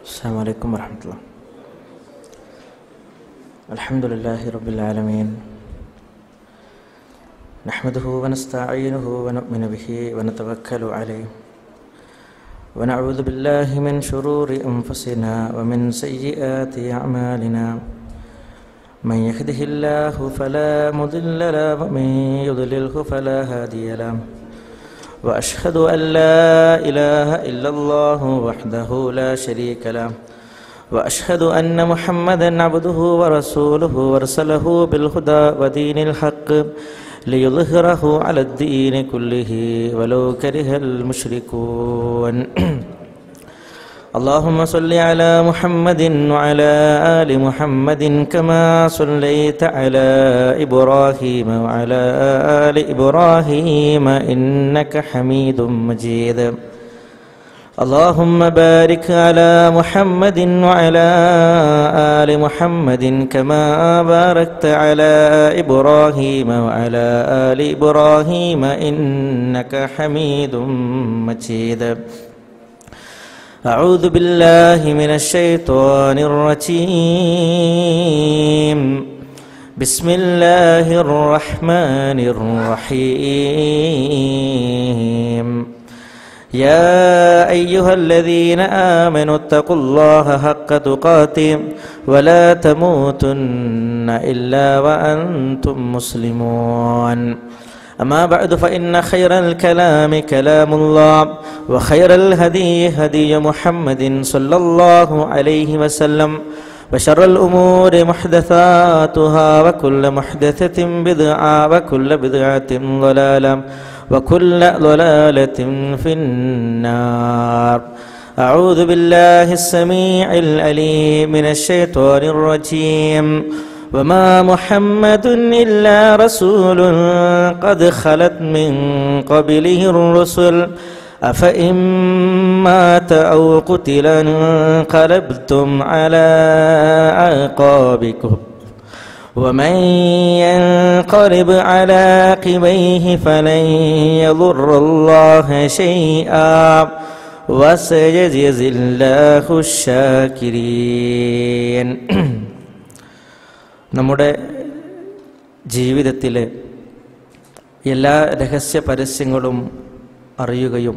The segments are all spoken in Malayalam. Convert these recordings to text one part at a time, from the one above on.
السلام عليكم ورحمة الله الحمد لله رب العالمين نحمده ونستعينه ونؤمن به ونتوكل عليه ونعوذ بالله من شرور أنفسنا ومن سيئات أعمالنا من يهده الله فلا مضل له ومن يضلله فلا هادي له واشهد ان لا اله الا الله وحده لا شريك له واشهد ان محمدا عبده ورسوله ارسله بالهدى ودين الحق ليظهره على الدين كله ولو كره المشركون اللهم صل على محمد وعلى ال محمد كما صليت على ابراهيم وعلى ال ابراهيم انك حميد مجيد اللهم بارك على محمد وعلى ال محمد كما باركت على ابراهيم وعلى ال ابراهيم انك حميد مجيد أعوذ بالله من الشيطان الرجيم بسم الله الرحمن الرحيم يا أيها الذين آمنوا اتقوا الله حق تقاته ولا تموتن إلا وأنتم مسلمون أما بعد فإن خير الكلام كلام الله وخير الهدي هدي محمد صلى الله عليه وسلم وشر الأمور محدثاتها وكل محدثة بدعة وكل بدعة ضلالة وكل ضلالة في النار أعوذ بالله السميع العليم من الشيطان الرجيم وما محمد إلا رسول قد خلت من قبله الرسل أفإن مات أو قتل انقلبتم على أعقابكم ومن ينقلب على عقبيه فلن يضر الله شيئا وسيجزي الله الشاكرين നമ്മുടെ ജീവിതത്തിലെ എല്ലാ രഹസ്യ പരസ്യങ്ങളും അറിയുകയും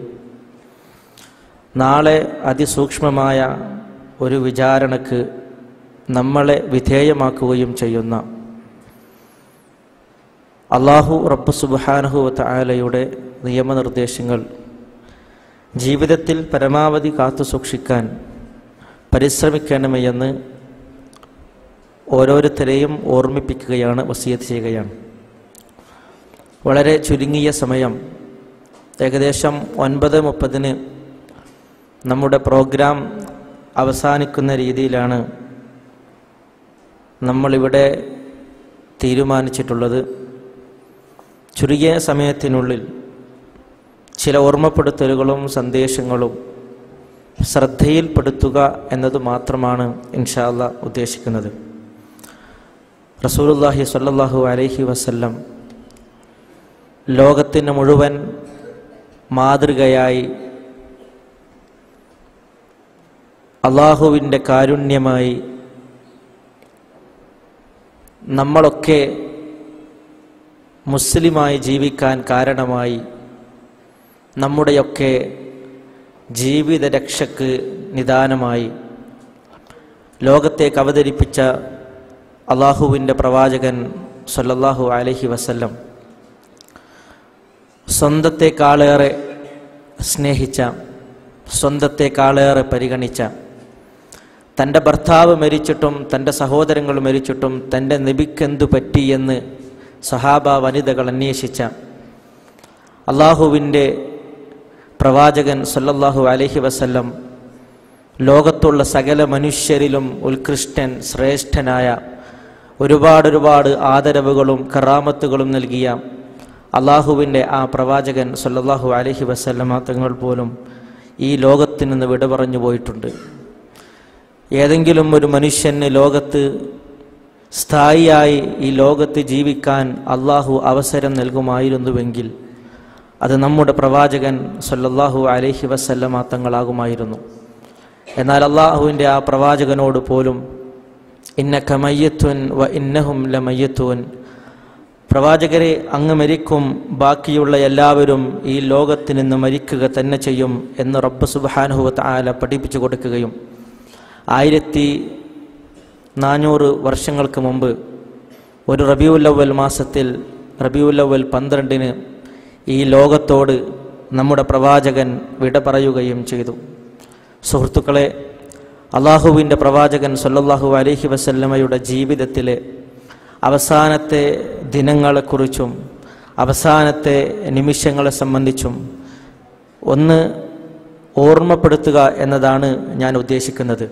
നാളെ അതിസൂക്ഷ്മമായ ഒരു വിചാരണക്ക് നമ്മളെ വിധേയമാക്കുകയും ചെയ്യുന്ന അള്ളാഹു റബ്ബ് സുബാനഹു താലയുടെ നിയമനിർദ്ദേശങ്ങൾ ജീവിതത്തിൽ പരമാവധി കാത്തു സൂക്ഷിക്കാൻ പരിശ്രമിക്കണമെന്ന് ഓരോരുത്തരെയും ഓർമ്മിപ്പിക്കുകയാണ് വസീയത്ത് ചെയ്യുകയാണ് വളരെ ചുരുങ്ങിയ സമയം ഏകദേശം ഒൻപത് മുപ്പതിന് നമ്മുടെ പ്രോഗ്രാം അവസാനിക്കുന്ന രീതിയിലാണ് നമ്മളിവിടെ തീരുമാനിച്ചിട്ടുള്ളത് ചുരുങ്ങിയ സമയത്തിനുള്ളിൽ ചില ഓർമ്മപ്പെടുത്തലുകളും സന്ദേശങ്ങളും ശ്രദ്ധയിൽപ്പെടുത്തുക എന്നത് മാത്രമാണ് ഇൻഷാല്ല ഉദ്ദേശിക്കുന്നത് റസൂലുല്ലാഹി സ്വല്ലല്ലാഹു അലൈഹി വസല്ലം ലോകത്തിന് മുഴുവൻ മാതൃകയായി അള്ളാഹുവിൻ്റെ കാരുണ്യമായി നമ്മളൊക്കെ മുസ്ലിമായി ജീവിക്കാൻ കാരണമായി നമ്മുടെയൊക്കെ ജീവിത രക്ഷക്ക് നിദാനമായി ലോകത്തേക്ക് അവതരിപ്പിച്ച അള്ളാഹുവിൻ്റെ പ്രവാചകൻ സല്ലല്ലാഹു അലഹി വസല്ലം സ്വന്തത്തെക്കാളേറെ സ്നേഹിച്ച സ്വന്തത്തെക്കാളേറെ പരിഗണിച്ച തൻ്റെ ഭർത്താവ് മരിച്ചിട്ടും തൻ്റെ സഹോദരങ്ങൾ മരിച്ചിട്ടും തൻ്റെ നബിക്കെന്തു പറ്റിയെന്ന് സഹാബ വനിതകൾ അന്വേഷിച്ച അള്ളാഹുവിൻ്റെ പ്രവാചകൻ സല്ലല്ലാഹു അലഹി വസല്ലം ലോകത്തുള്ള സകല മനുഷ്യരിലും ഉത്കൃഷ്ടൻ ശ്രേഷ്ഠനായ ഒരുപാട് ഒരുപാട് ആദരവുകളും കറാമത്തുകളും നൽകിയ അള്ളാഹുവിൻ്റെ ആ പ്രവാചകൻ സല്ലല്ലാഹു അലഹി വസല്ലമ തങ്ങൾ പോലും ഈ ലോകത്തിൽ നിന്ന് വിട പറഞ്ഞു പോയിട്ടുണ്ട് ഏതെങ്കിലും ഒരു മനുഷ്യന് ലോകത്ത് സ്ഥായിയായി ഈ ലോകത്ത് ജീവിക്കാൻ അള്ളാഹു അവസരം നൽകുമായിരുന്നുവെങ്കിൽ അത് നമ്മുടെ പ്രവാചകൻ സല്ലല്ലാഹു അലൈഹി വസല്ലമ തങ്ങളാകുമായിരുന്നു എന്നാൽ അള്ളാഹുവിൻ്റെ ആ പ്രവാചകനോട് പോലും ഇന്നക്ക മയ്യത്തുൻ വ ഇന്നഹും ല മയ്യത്തുൻ പ്രവാചകരെ അങ്ങ് മരിക്കും ബാക്കിയുള്ള എല്ലാവരും ഈ ലോകത്ത് നിന്ന് മരിക്കുക തന്നെ ചെയ്യും എന്ന് റബ്ബ് സുബാനുഹുവത്ത് ആല പഠിപ്പിച്ചു കൊടുക്കുകയും ആയിരത്തി നാനൂറ് വർഷങ്ങൾക്ക് മുമ്പ് ഒരു റബിയുല്ലവൽ മാസത്തിൽ റബിയുല്ലവൽ പന്ത്രണ്ടിന് ഈ ലോകത്തോട് നമ്മുടെ പ്രവാചകൻ വിട പറയുകയും ചെയ്തു സുഹൃത്തുക്കളെ അള്ളാഹുവിൻ്റെ പ്രവാചകൻ സല്ലല്ലാഹു അലൈഹി വസല്ലമയുടെ ജീവിതത്തിലെ അവസാനത്തെ ദിനങ്ങളെക്കുറിച്ചും അവസാനത്തെ നിമിഷങ്ങളെ സംബന്ധിച്ചും ഒന്ന് ഓർമ്മപ്പെടുത്തുക എന്നതാണ് ഞാൻ ഉദ്ദേശിക്കുന്നത്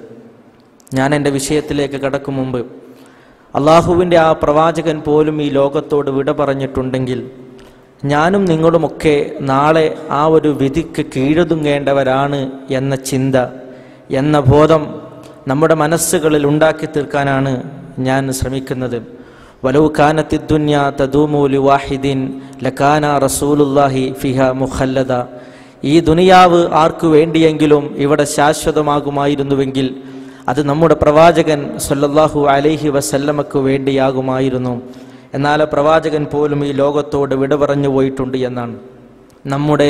ഞാൻ എൻ്റെ വിഷയത്തിലേക്ക് കടക്കും മുമ്പ് അള്ളാഹുവിൻ്റെ ആ പ്രവാചകൻ പോലും ഈ ലോകത്തോട് വിട പറഞ്ഞിട്ടുണ്ടെങ്കിൽ ഞാനും നിങ്ങളുമൊക്കെ നാളെ ആ ഒരു വിധിക്ക് കീഴൊതുങ്ങേണ്ടവരാണ് എന്ന ചിന്ത എന്ന ബോധം നമ്മുടെ മനസ്സുകളിൽ ഉണ്ടാക്കി തീർക്കാനാണ് ഞാൻ ശ്രമിക്കുന്നത് വലവ് കാനത്തി ദുന്യ തദൂമൂലി വാഹിദീൻ ലക്കാന റസൂലുല്ലാഹി ഫിഹ മുഖല്ലദ ഈ ദുനിയാവ് ആർക്കു വേണ്ടിയെങ്കിലും ഇവിടെ ശാശ്വതമാകുമായിരുന്നുവെങ്കിൽ അത് നമ്മുടെ പ്രവാചകൻ സല്ലല്ലാഹു അലൈഹി വസല്ലമക്ക് വേണ്ടിയാകുമായിരുന്നു എന്നാൽ ആ പ്രവാചകൻ പോലും ഈ ലോകത്തോട് വിട പറഞ്ഞു പോയിട്ടുണ്ട് എന്നാണ് നമ്മുടെ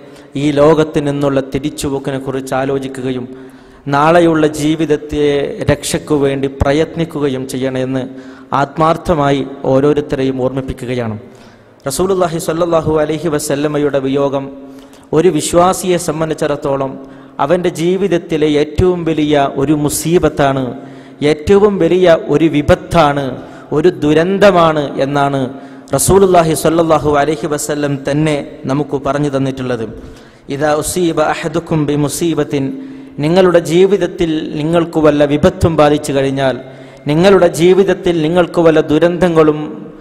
ഈ ലോകത്ത് നിന്നുള്ള തിരിച്ചുപോക്കിനെ കുറിച്ച് ആലോചിക്കുകയും നാളെയുള്ള ജീവിതത്തെ രക്ഷയ്ക്കു വേണ്ടി പ്രയത്നിക്കുകയും ചെയ്യണമെന്ന് ആത്മാർത്ഥമായി ഓരോരുത്തരെയും ഓർമ്മിപ്പിക്കുകയാണ് റസൂലുല്ലാഹി സ്വല്ലല്ലാഹു അലൈഹി വസല്ലമയുടെ വിയോഗം ഒരു വിശ്വാസിയെ സംബന്ധിച്ചിടത്തോളം അവൻ്റെ ജീവിതത്തിലെ ഏറ്റവും വലിയ ഒരു മുസീബത്താണ് ഏറ്റവും വലിയ ഒരു വിപത്താണ് ഒരു ദുരന്തമാണ് എന്നാണ് റസൂലുല്ലാഹി സ്വല്ലല്ലാഹു അലൈഹി വസല്ലം തന്നെ നമുക്ക് പറഞ്ഞു തന്നിട്ടുള്ളത് ഇതാ ഉസീബ അഹദുക്കും ബി മുസീബത്തിൻ നിങ്ങളുടെ ജീവിതത്തിൽ നിങ്ങൾക്ക് വല്ല വിപത്തും ബാധിച്ചു കഴിഞ്ഞാൽ നിങ്ങളുടെ ജീവിതത്തിൽ നിങ്ങൾക്ക് വല്ല ദുരന്തങ്ങളും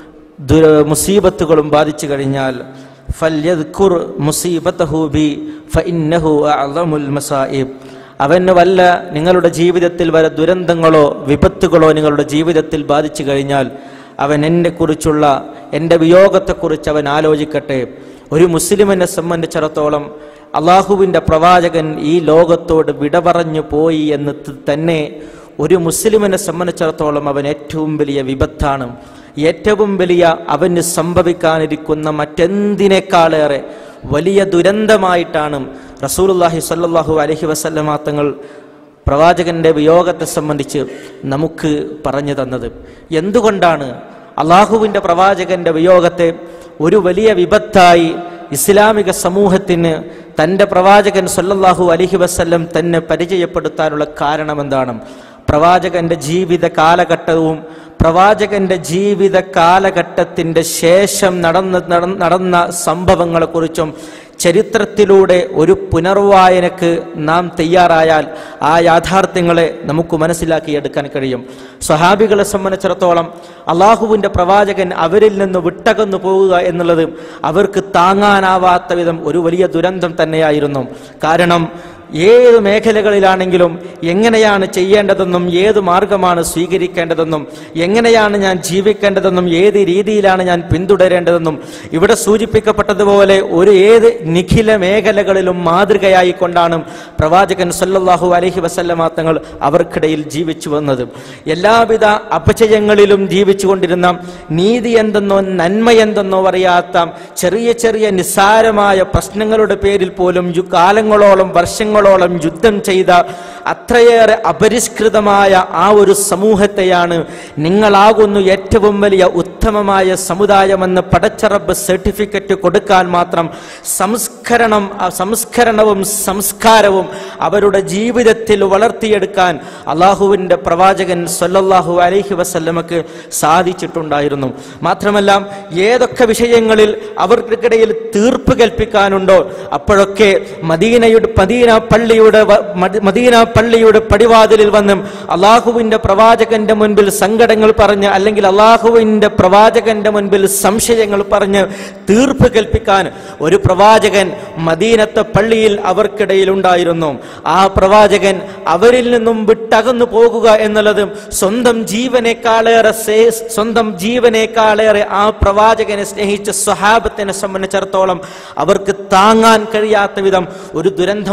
ദുര മുസീബത്തുകളും ബാധിച്ചു കഴിഞ്ഞാൽ ഫല്യദ്കുർ മുസീബത്തഹു ബി ഫഇന്നഹു അഅ്ളമുൽ മസായിബ് അവന് വല്ല നിങ്ങളുടെ ജീവിതത്തിൽ വല്ല ദുരന്തങ്ങളോ വിപത്തുകളോ നിങ്ങളുടെ ജീവിതത്തിൽ ബാധിച്ചു കഴിഞ്ഞാൽ അവൻ എന്നെ കുറിച്ചുള്ള എൻ്റെ വിയോഗത്തെക്കുറിച്ച് അവൻ ആലോചിക്കട്ടെ ഒരു മുസ്ലിമിനെ സംബന്ധിച്ചിടത്തോളം അള്ളാഹുവിൻ്റെ പ്രവാചകൻ ഈ ലോകത്തോട് വിട പറഞ്ഞു പോയി എന്ന് ത- തന്നെ ഒരു മുസ്ലിമിനെ സംബന്ധിച്ചിടത്തോളം അവൻ ഏറ്റവും വലിയ വിപത്താണ് ഏറ്റവും വലിയ അവന് സംഭവിക്കാനിരിക്കുന്ന മറ്റെന്തിനേക്കാളേറെ വലിയ ദുരന്തമായിട്ടാണ് റസൂലുള്ളാഹി സ്വല്ലല്ലാഹു അലൈഹി വസല്ലമ തങ്ങൾ പ്രവാചകന്റെ വിയോഗത്തെ സംബന്ധിച്ച് നമുക്ക് പറഞ്ഞു തന്നത് എന്തുകൊണ്ടാണ് അള്ളാഹുവിൻ്റെ പ്രവാചകന്റെ വിയോഗത്തെ ഒരു വലിയ വിപത്തായി ഇസ്ലാമിക സമൂഹത്തിന് തൻ്റെ പ്രവാചകൻ സല്ലല്ലാഹു അലൈഹി വസല്ലം തന്നെ പരിചയപ്പെടുത്താനുള്ള കാരണമെന്താണ് പ്രവാചകന്റെ ജീവിത കാലഘട്ടവും പ്രവാചകന്റെ ജീവിത കാലഘട്ടത്തിൻ്റെ ശേഷം നടന്ന നടന്ന- നടന്ന സംഭവങ്ങളെക്കുറിച്ചും ചരിത്രത്തിലൂടെ ഒരു പുനർവായനക്ക് നാം തയ്യാറായാൽ ആ യാഥാർത്ഥ്യങ്ങളെ നമുക്ക് മനസ്സിലാക്കിയെടുക്കാൻ കഴിയും സ്വഹാബികളെ സംബന്ധിച്ചിടത്തോളം അള്ളാഹുവിൻ്റെ പ്രവാചകൻ അവരിൽ നിന്ന് വിട്ടകന്നു പോവുക എന്നുള്ളത് അവർക്ക് താങ്ങാനാവാത്ത വിധം ഒരു വലിയ ദുരന്തം തന്നെയായിരുന്നു കാരണം ഏത് മേഖലകളിലാണെങ്കിലും എങ്ങനെയാണ് ചെയ്യേണ്ടതെന്നും ഏത് മാർഗമാണ് സ്വീകരിക്കേണ്ടതെന്നും എങ്ങനെയാണ് ഞാൻ ജീവിക്കേണ്ടതെന്നും ഏത് രീതിയിലാണ് ഞാൻ പിന്തുടരേണ്ടതെന്നും ഇവിടെ സൂചിപ്പിക്കപ്പെട്ടതുപോലെ ഒരു ഏത് നിഖില മേഖലകളിലും മാതൃകയായി കൊണ്ടാണ് പ്രവാചകൻ സല്ലല്ലാഹു അലൈഹി വസല്ലമ തങ്ങൾ അവർക്കിടയിൽ ജീവിച്ചു വന്നത് എല്ലാവിധ അപചയങ്ങളിലും ജീവിച്ചു കൊണ്ടിരുന്ന നീതി എന്തെന്നോ നന്മ എന്തെന്നോ അറിയാത്ത ചെറിയ ചെറിയ നിസ്സാരമായ പ്രശ്നങ്ങളുടെ പേരിൽ പോലും യു- കാലങ്ങളോളം വർഷങ്ങളോളം യുദ്ധം ചെയ്ത അത്രയേറെ അപരിഷ്കൃതമായ ആ ഒരു സമൂഹത്തെയാണ് നിങ്ങളാകുന്നു ഏറ്റവും വലിയ ഉത്തമമായ സമുദായമെന്ന് പടച്ചറബ് സർട്ടിഫിക്കറ്റ് കൊടുക്കാൻ മാത്രം സംസ്കരണം ആ സംസ്കരണവും സംസ്കാരവും അവരുടെ ജീവിതത്തിൽ വളർത്തിയെടുക്കാൻ അള്ളാഹുവിൻ്റെ പ്രവാചകൻ സല്ലല്ലാഹു അലൈഹി വസല്ലമക്ക് സാധിച്ചിട്ടുണ്ടായിരുന്നു മാത്രമല്ല ഏതൊക്കെ വിഷയങ്ങളിൽ അവർക്കിടയിൽ തീർപ്പ് കൽപ്പിക്കാനുണ്ടോ അപ്പോഴൊക്കെ മദീനയുടെ മദീന പള്ളിയുടെ വ- മദ- മദീന പള്ളിയുടെ പടിവാതിലിൽ വന്നും അള്ളാഹുവിന്റെ പ്രവാചകന്റെ മുൻപിൽ സങ്കടങ്ങൾ പറഞ്ഞ് അല്ലെങ്കിൽ അള്ളാഹുവിന്റെ പ്രവാചകന്റെ മുൻപിൽ സംശയങ്ങൾ പറഞ്ഞ് തീർപ്പ് കൽപ്പിക്കാൻ ഒരു പ്രവാചകൻ മദീനത്തെ പള്ളിയിൽ അവർക്കിടയിൽ ഉണ്ടായിരുന്നു ആ പ്രവാചകൻ അവരിൽ നിന്നും വിട്ടകന്നു പോകുക എന്നുള്ളത് സ്വന്തം ജീവനേക്കാളേറെ സേ- സ്വന്തം ജീവനേക്കാളേറെ ആ പ്രവാചകനെ സ്നേഹിച്ച സ്വഹാബത്തിനെ സംബന്ധിച്ചിടത്തോളം അവർക്ക് താങ്ങാൻ കഴിയാത്ത വിധം ഒരു ദുരന്തമായിരുന്നു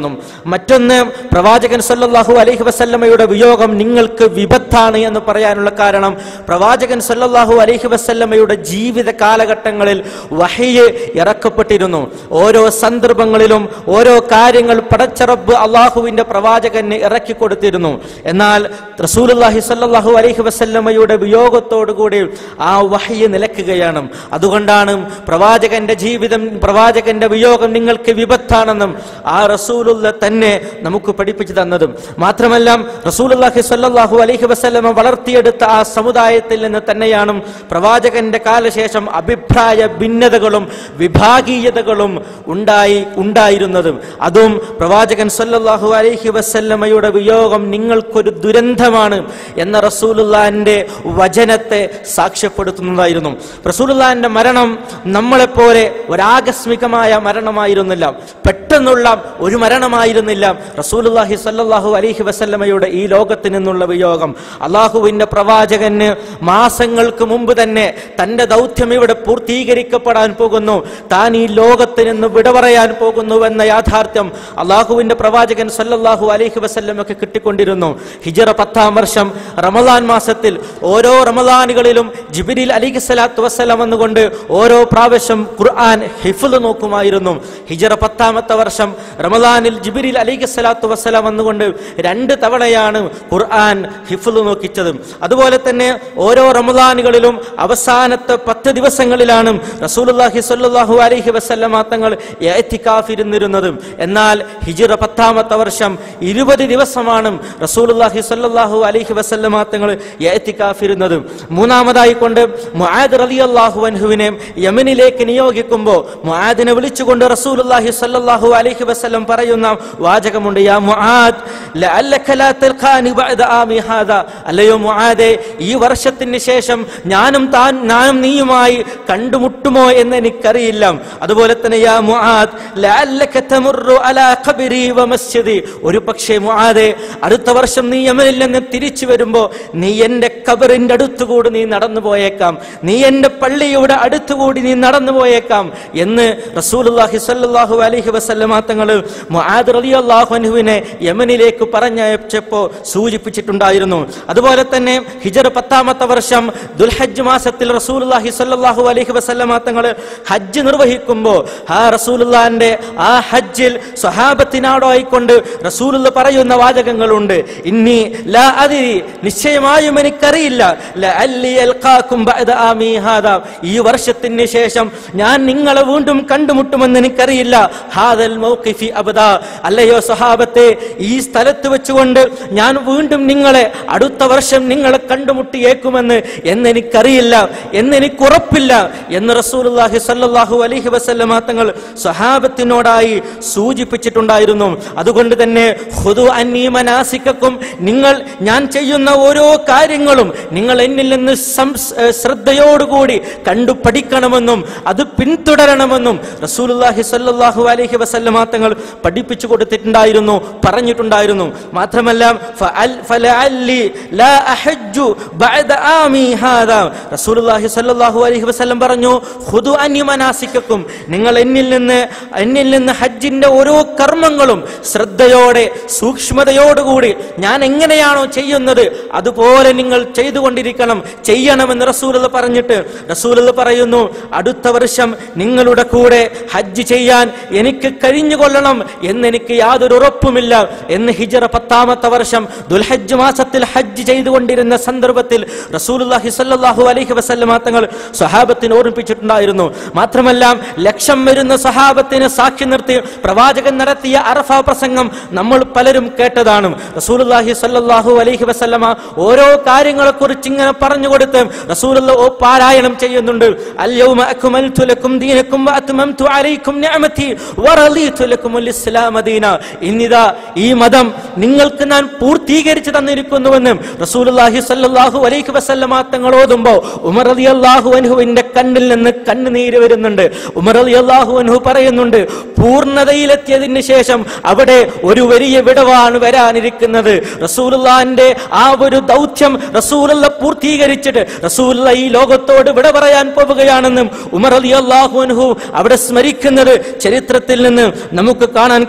എന്നും മറ്റൊന്ന് പ്രവാചകൻ സല്ലല്ലാഹു അലൈഹി വസല്ലമയുടെ വിയോഗം നിങ്ങൾക്ക് വിപത്താണ് എന്ന് പറയാനുള്ള കാരണം പ്രവാചകൻ സല്ലല്ലാഹു അലൈഹി വസല്ലമയുടെ ജീവിത കാലഘട്ടങ്ങളിൽ വഹയ്യ് ഇറക്കപ്പെട്ടിരുന്നു ഓരോ സന്ദർഭങ്ങളിലും ഓരോ കാര്യങ്ങൾ പടച്ചറബ് അള്ളാഹുവിന്റെ പ്രവാചകന് ഇറക്കി കൊടുത്തിരുന്നു എന്നാൽ റസൂലുള്ളാഹി സല്ലല്ലാഹു അലൈഹി വസല്ലമയുടെ വിയോഗത്തോടുകൂടി ആ വഹയ്യ് നിലക്കുകയാണ് അതുകൊണ്ടാണ് പ്രവാചകന്റെ ജീവിതം പ്രവാചകന്റെ വിയോഗം നിങ്ങൾക്ക് വിപത്താണെന്നും ആ റസൂലുള്ള തന്നെ നമുക്ക് പഠിപ്പിച്ചു തന്നതും മാത്രമല്ല റസൂലുള്ളാഹി സല്ലല്ലാഹു അലൈഹി വസല്ലമ വളർത്തിയെടുത്ത ആ സമുദായത്തിൽ നിന്ന് തന്നെയാണ് പ്രവാചകന്റെ കാലശേഷം അഭിപ്രായ ഭിന്നതകളും വിഭാഗീയതകളും ഉണ്ടായി ഉണ്ടായിരുന്നതും അതും പ്രവാചകൻ സല്ലല്ലാഹു അലൈഹി വസല്ലമയുടെ വിയോഗം നിങ്ങൾക്കൊരു ദുരന്തമാണ് എന്ന റസൂലുള്ളാന്റെ വചനത്തെ സാക്ഷ്യപ്പെടുത്തുന്നതായിരുന്നു റസൂലുള്ളാന്റെ മരണം നമ്മളെപ്പോലെ ഒരാകസ്മികമായ മരണമായിരുന്നില്ല പെട്ടെന്നുള്ള ഒരു മരണമായിരുന്നില്ല റസൂലുള്ളാഹി സല്ലല്ലാഹു അലൈഹി വസല്ലമയുടെ ഈ ലോകത്ത് നിന്നുള്ള വിയോഗം അള്ളാഹുവിന്റെ പ്രവാചകന് മാസങ്ങൾക്ക് മുമ്പ് തന്നെ തന്റെ ദൗത്യം ഇവിടെ പൂർത്തീകരിക്കപ്പെടാൻ പോകുന്നു താൻ ഈ ലോകത്ത് നിന്ന് വിട പറയാൻ പോകുന്നുവെന്ന യാഥാർത്ഥ്യം അള്ളാഹുവിന്റെ പ്രവാചകൻ സല്ലല്ലാഹു അലൈഹി വസല്ലമൊക്കെ കിട്ടിക്കൊണ്ടിരുന്നു ഹിജറ പത്താം വർഷം റമദാൻ മാസത്തിൽ ഓരോ റമദാനുകളിലും ജിബിരിൽ അലിഖി സ്വലാത്തു വസ്സലാം എന്നുകൊണ്ട് ഓരോ പ്രാവശ്യം ഖുർആൻ ഹിഫുൽ നോക്കുമായിരുന്നു ഹിജറ പത്താമത്തെ വർഷം റമദാനിൽ ജിബിരിൽ അലിഖി സ്വലാത്തു വസ്സലാം എന്നുകൊണ്ട് രണ്ട് തവണയാണ് ഖുർആൻ ഹിഫുൽ നോക്കിച്ചത് അതുപോലെ തന്നെ ഓരോ റമദാനുകളിലും അവസാനത്തെ പത്ത് ദിവസങ്ങളിലാണ് റസൂലുള്ളാഹി സ്വല്ലല്ലാഹു അലൈഹി വസല്ലമ തങ്ങൾ ഇരുന്നിരുന്നത് എന്നാൽ ഹിജിറ പത്താമത്തെ വർഷം ഇരുപത് ദിവസമാണ് റസൂലുള്ളാഹി സ്വല്ലല്ലാഹു അലൈഹി വസല്ലമ തങ്ങൾ ഇരുന്നത് മൂന്നാമതായി കൊണ്ട് മുആദ് റളിയല്ലാഹു അൻഹുവിനെ യമനിലേക്ക് നിയോഗിക്കുമ്പോൾ മുആദിനെ വിളിച്ചുകൊണ്ട് റസൂലുള്ളാഹി സ്വല്ലല്ലാഹു അലൈഹി വസല്ലം പറയുന്ന വാചകമുണ്ട് യാ മുആദ് ലഅല്ലക ലാ തൽഖാനി ബഅദ ആമി ഹാദാ അല്ലയോ മുആദേ ഈ വർഷത്തിന് ശേഷം ഞാനും താൻ ഞാനും നീയുമായി കണ്ടുമുട്ടുമോ എന്ന് എനിക്കറിയില്ല അതുപോലെ തന്നെ യാ മുആദ് ലഅല്ലക തമുറു അലാ ഖബരി വമസ്ജിദി ഒരു പക്ഷേ മുആദേ അടുത്ത വർഷം നീ യമനിൽ നിന്ന് തിരിച്ചു വരുമ്പോ നീ എന്റെ കബറിന്റെ അടുത്തുകൂടി നീ നടന്നു പോയേക്കാം നീ എന്റെ പള്ളിയുടെ അടുത്തുകൂടി നീ നടന്നു പോയേക്കാം എന്ന് റസൂലുള്ളാഹി സ്വല്ലല്ലാഹു അലൈഹി വസല്ലമ തങ്ങൾ മുആദ് റളിയല്ലാഹു അൻഹുവിനെ യമനിലേക്ക് പറഞ്ഞയച്ചപ്പോ സൂചിപ്പിച്ചിട്ടുണ്ടായിരുന്നു അതുപോലെ തന്നെ ഹിജർ പത്താമത്തെ വർഷം ദുൽഹജ്ജ് മാസത്തിൽ റസൂലുള്ളാഹി സ്വല്ലല്ലാഹു അലൈഹി വസല്ലമ തങ്ങൾ ഹജ്ജ് നിർവഹിക്കുമ്പോൾ ആ റസൂലുള്ളാന്റെ ആ ഹജ്ജിൽ സ്വഹാബത്തിനാടോ ആയിക്കൊണ്ട് റസൂലുള്ള പറയുന്ന വാചകങ്ങളുണ്ട് ഇന്നി ലാ അതിരി നിശ്ചയമായും എനിക്കറിയില്ല ലഅല്ലി അൽഖാക്കും ബഅദ ആമി ഹാദാ ഈ വർഷത്തിന് ശേഷം ഞാൻ നിങ്ങളെ വീണ്ടും കണ്ടുമുട്ടുമെന്ന് എനിക്കറിയില്ല ഹാദൽ മൗഖിഫി അബദാ അല്ലയോ സഹാബത്തെ ഈ സ്ഥലത്ത് വെച്ചുകൊണ്ട് ഞാൻ വീണ്ടും നിങ്ങളെ അടുത്ത വർഷം നിങ്ങളെ കണ്ടുമുട്ടിയേക്കുമെന്ന് എന്നെനിക്കറിയില്ല എന്നെനിക്ക് ഉറപ്പില്ല എന്ന് റസൂലുള്ളാഹി സ്വല്ലല്ലാഹു അലൈഹി വസല്ലമ തങ്ങൾ സ്വഹാബത്തിനോടായി സൂചിപ്പിച്ചിട്ടുണ്ടായിരുന്നു അതുകൊണ്ട് തന്നെ ഖുദു അന്നീ മനാസിക്കക്കും നിങ്ങൾ ഞാൻ ചെയ്യുന്ന ഓരോ കാര്യങ്ങളും നിങ്ങൾ എന്നിൽ നിന്ന് സംസ്- ഏ, ശ്രദ്ധയോടുകൂടി കണ്ടു പഠിക്കണമെന്നും അത് പിന്തുടരണമെന്നും റസൂലുള്ളാഹി സ്വല്ലല്ലാഹു അലൈഹി വസല്ലമ തങ്ങൾ പഠിപ്പിച്ചു കൊടുത്തിട്ടുണ്ടായിരുന്നു പറഞ്ഞിട്ടുണ്ടായിരുന്നു മാത്രമല്ല ഫഅൽ- ഫലഅല്ലി ലാ അഹജ്ജു ബഅദ ആമി ഹാദാ റസൂലുള്ളാഹി സ്വല്ലല്ലാഹു അലൈഹി വസല്ലം പറഞ്ഞു ഖുദു അന്നി മനാസിക്കക്കും നിങ്ങൾ എന്നിൽ നിന്ന് എന്നിൽ നിന്ന് ഹജ്ജിന്റെ ഓരോ കർമ്മങ്ങളും ശ്രദ്ധയോടെ സൂക്ഷ്മതയോടുകൂടി ഞാൻ എങ്ങനെയാണോ ചെയ്യുന്നത് അതുപോലെ നിങ്ങൾ ചെയ്തുകൊണ്ടിരിക്കണം ചെയ്യണമെന്ന് റസൂലുള്ള പറഞ്ഞിട്ട് റസൂലുള്ള പറയുന്നു അടുത്ത വർഷം നിങ്ങളുടെ കൂടെ ഹജ്ജ് ചെയ്യാൻ എനിക്ക് കഴിഞ്ഞുകൊള്ളണം എന്നെനിക്ക് യാതൊരു ഉറപ്പുമില്ല എന്ന് ഹിജറ പത്താമത്തെ വർഷം ദുൽഹജ്ജ് മാസത്തിൽ ഹജ്ജ് ചെയ്തുകൊണ്ടിരുന്ന സന്ദർഭത്തിൽ റസൂലുള്ളാഹി സ്വല്ലല്ലാഹു അലൈഹി വസല്ലമ തങ്ങൾ സ്വഹാബത്തിന് ഓർമ്മിപ്പിച്ചിട്ടുണ്ടായിരുന്നു മാത്രമല്ല ലക്ഷം വരുന്ന സ്വഹാബത്തിന് സാക്ഷി നിർത്തി പ്രവാചകൻ നടത്തിയ അറഫ പ്രസംഗം നമ്മൾ പലരും കേട്ടതാണ് റസൂലുള്ളാഹി സ്വല്ലല്ലാഹു അലൈഹി വസല്ലമ ഓരോ കാര്യങ്ങളെ കുറിച്ച് ഇങ്ങനെ പറഞ്ഞു കൊടുത്ത് റസൂലുള്ള ഓ പാരായണം ചെയ്യുന്നുണ്ട് അൽയൗമ അക്മൽതു ലക്കും ദീനക്കും വഅത്മംതു അലൈക്കും നിഅമതി വറളീതു ലക്കുമുൽ ഇസ്ലാമ ദീന ഇന്നിതാ ഈ മതം നിങ്ങൾക്ക് ഞാൻ പൂർത്തീകരിച്ചു തന്നിരിക്കുന്നുവെന്ന് റസൂലുള്ളാഹി സ്വല്ലല്ലാഹു അലൈഹി വസല്ലമ തങ്ങൾ ഓതുമ്പോൾ ഉമർ റളിയല്ലാഹു അൻഹുവിന്റെ കണ്ണിൽ നിന്ന് കണ്ണുനീര് വരുന്നുണ്ട് ഉമർ റളിയല്ലാഹു അൻഹു പറയുന്നുണ്ട് പൂർണ്ണതയിലെത്തിയതിന് ശേഷം അവിടെ ഒരു വലിയ വിടവാണ് വരാനിരിക്കുന്നത് റസൂലുള്ളാന്റെ ആ ഒരു ദൗത്യം റസൂലുള്ള പൂർത്തീകരിച്ചിട്ട് റസൂലുള്ള ഈ ലോകത്തോട് വിട പറയാൻ പോവുകയാണെന്നും ഉമർ റളിയല്ലാഹു അൻഹു അവിടെ സ്മരിക്കുന്നത് ചരിത്രത്തിൽ നിന്ന് നമുക്ക് കാണാൻ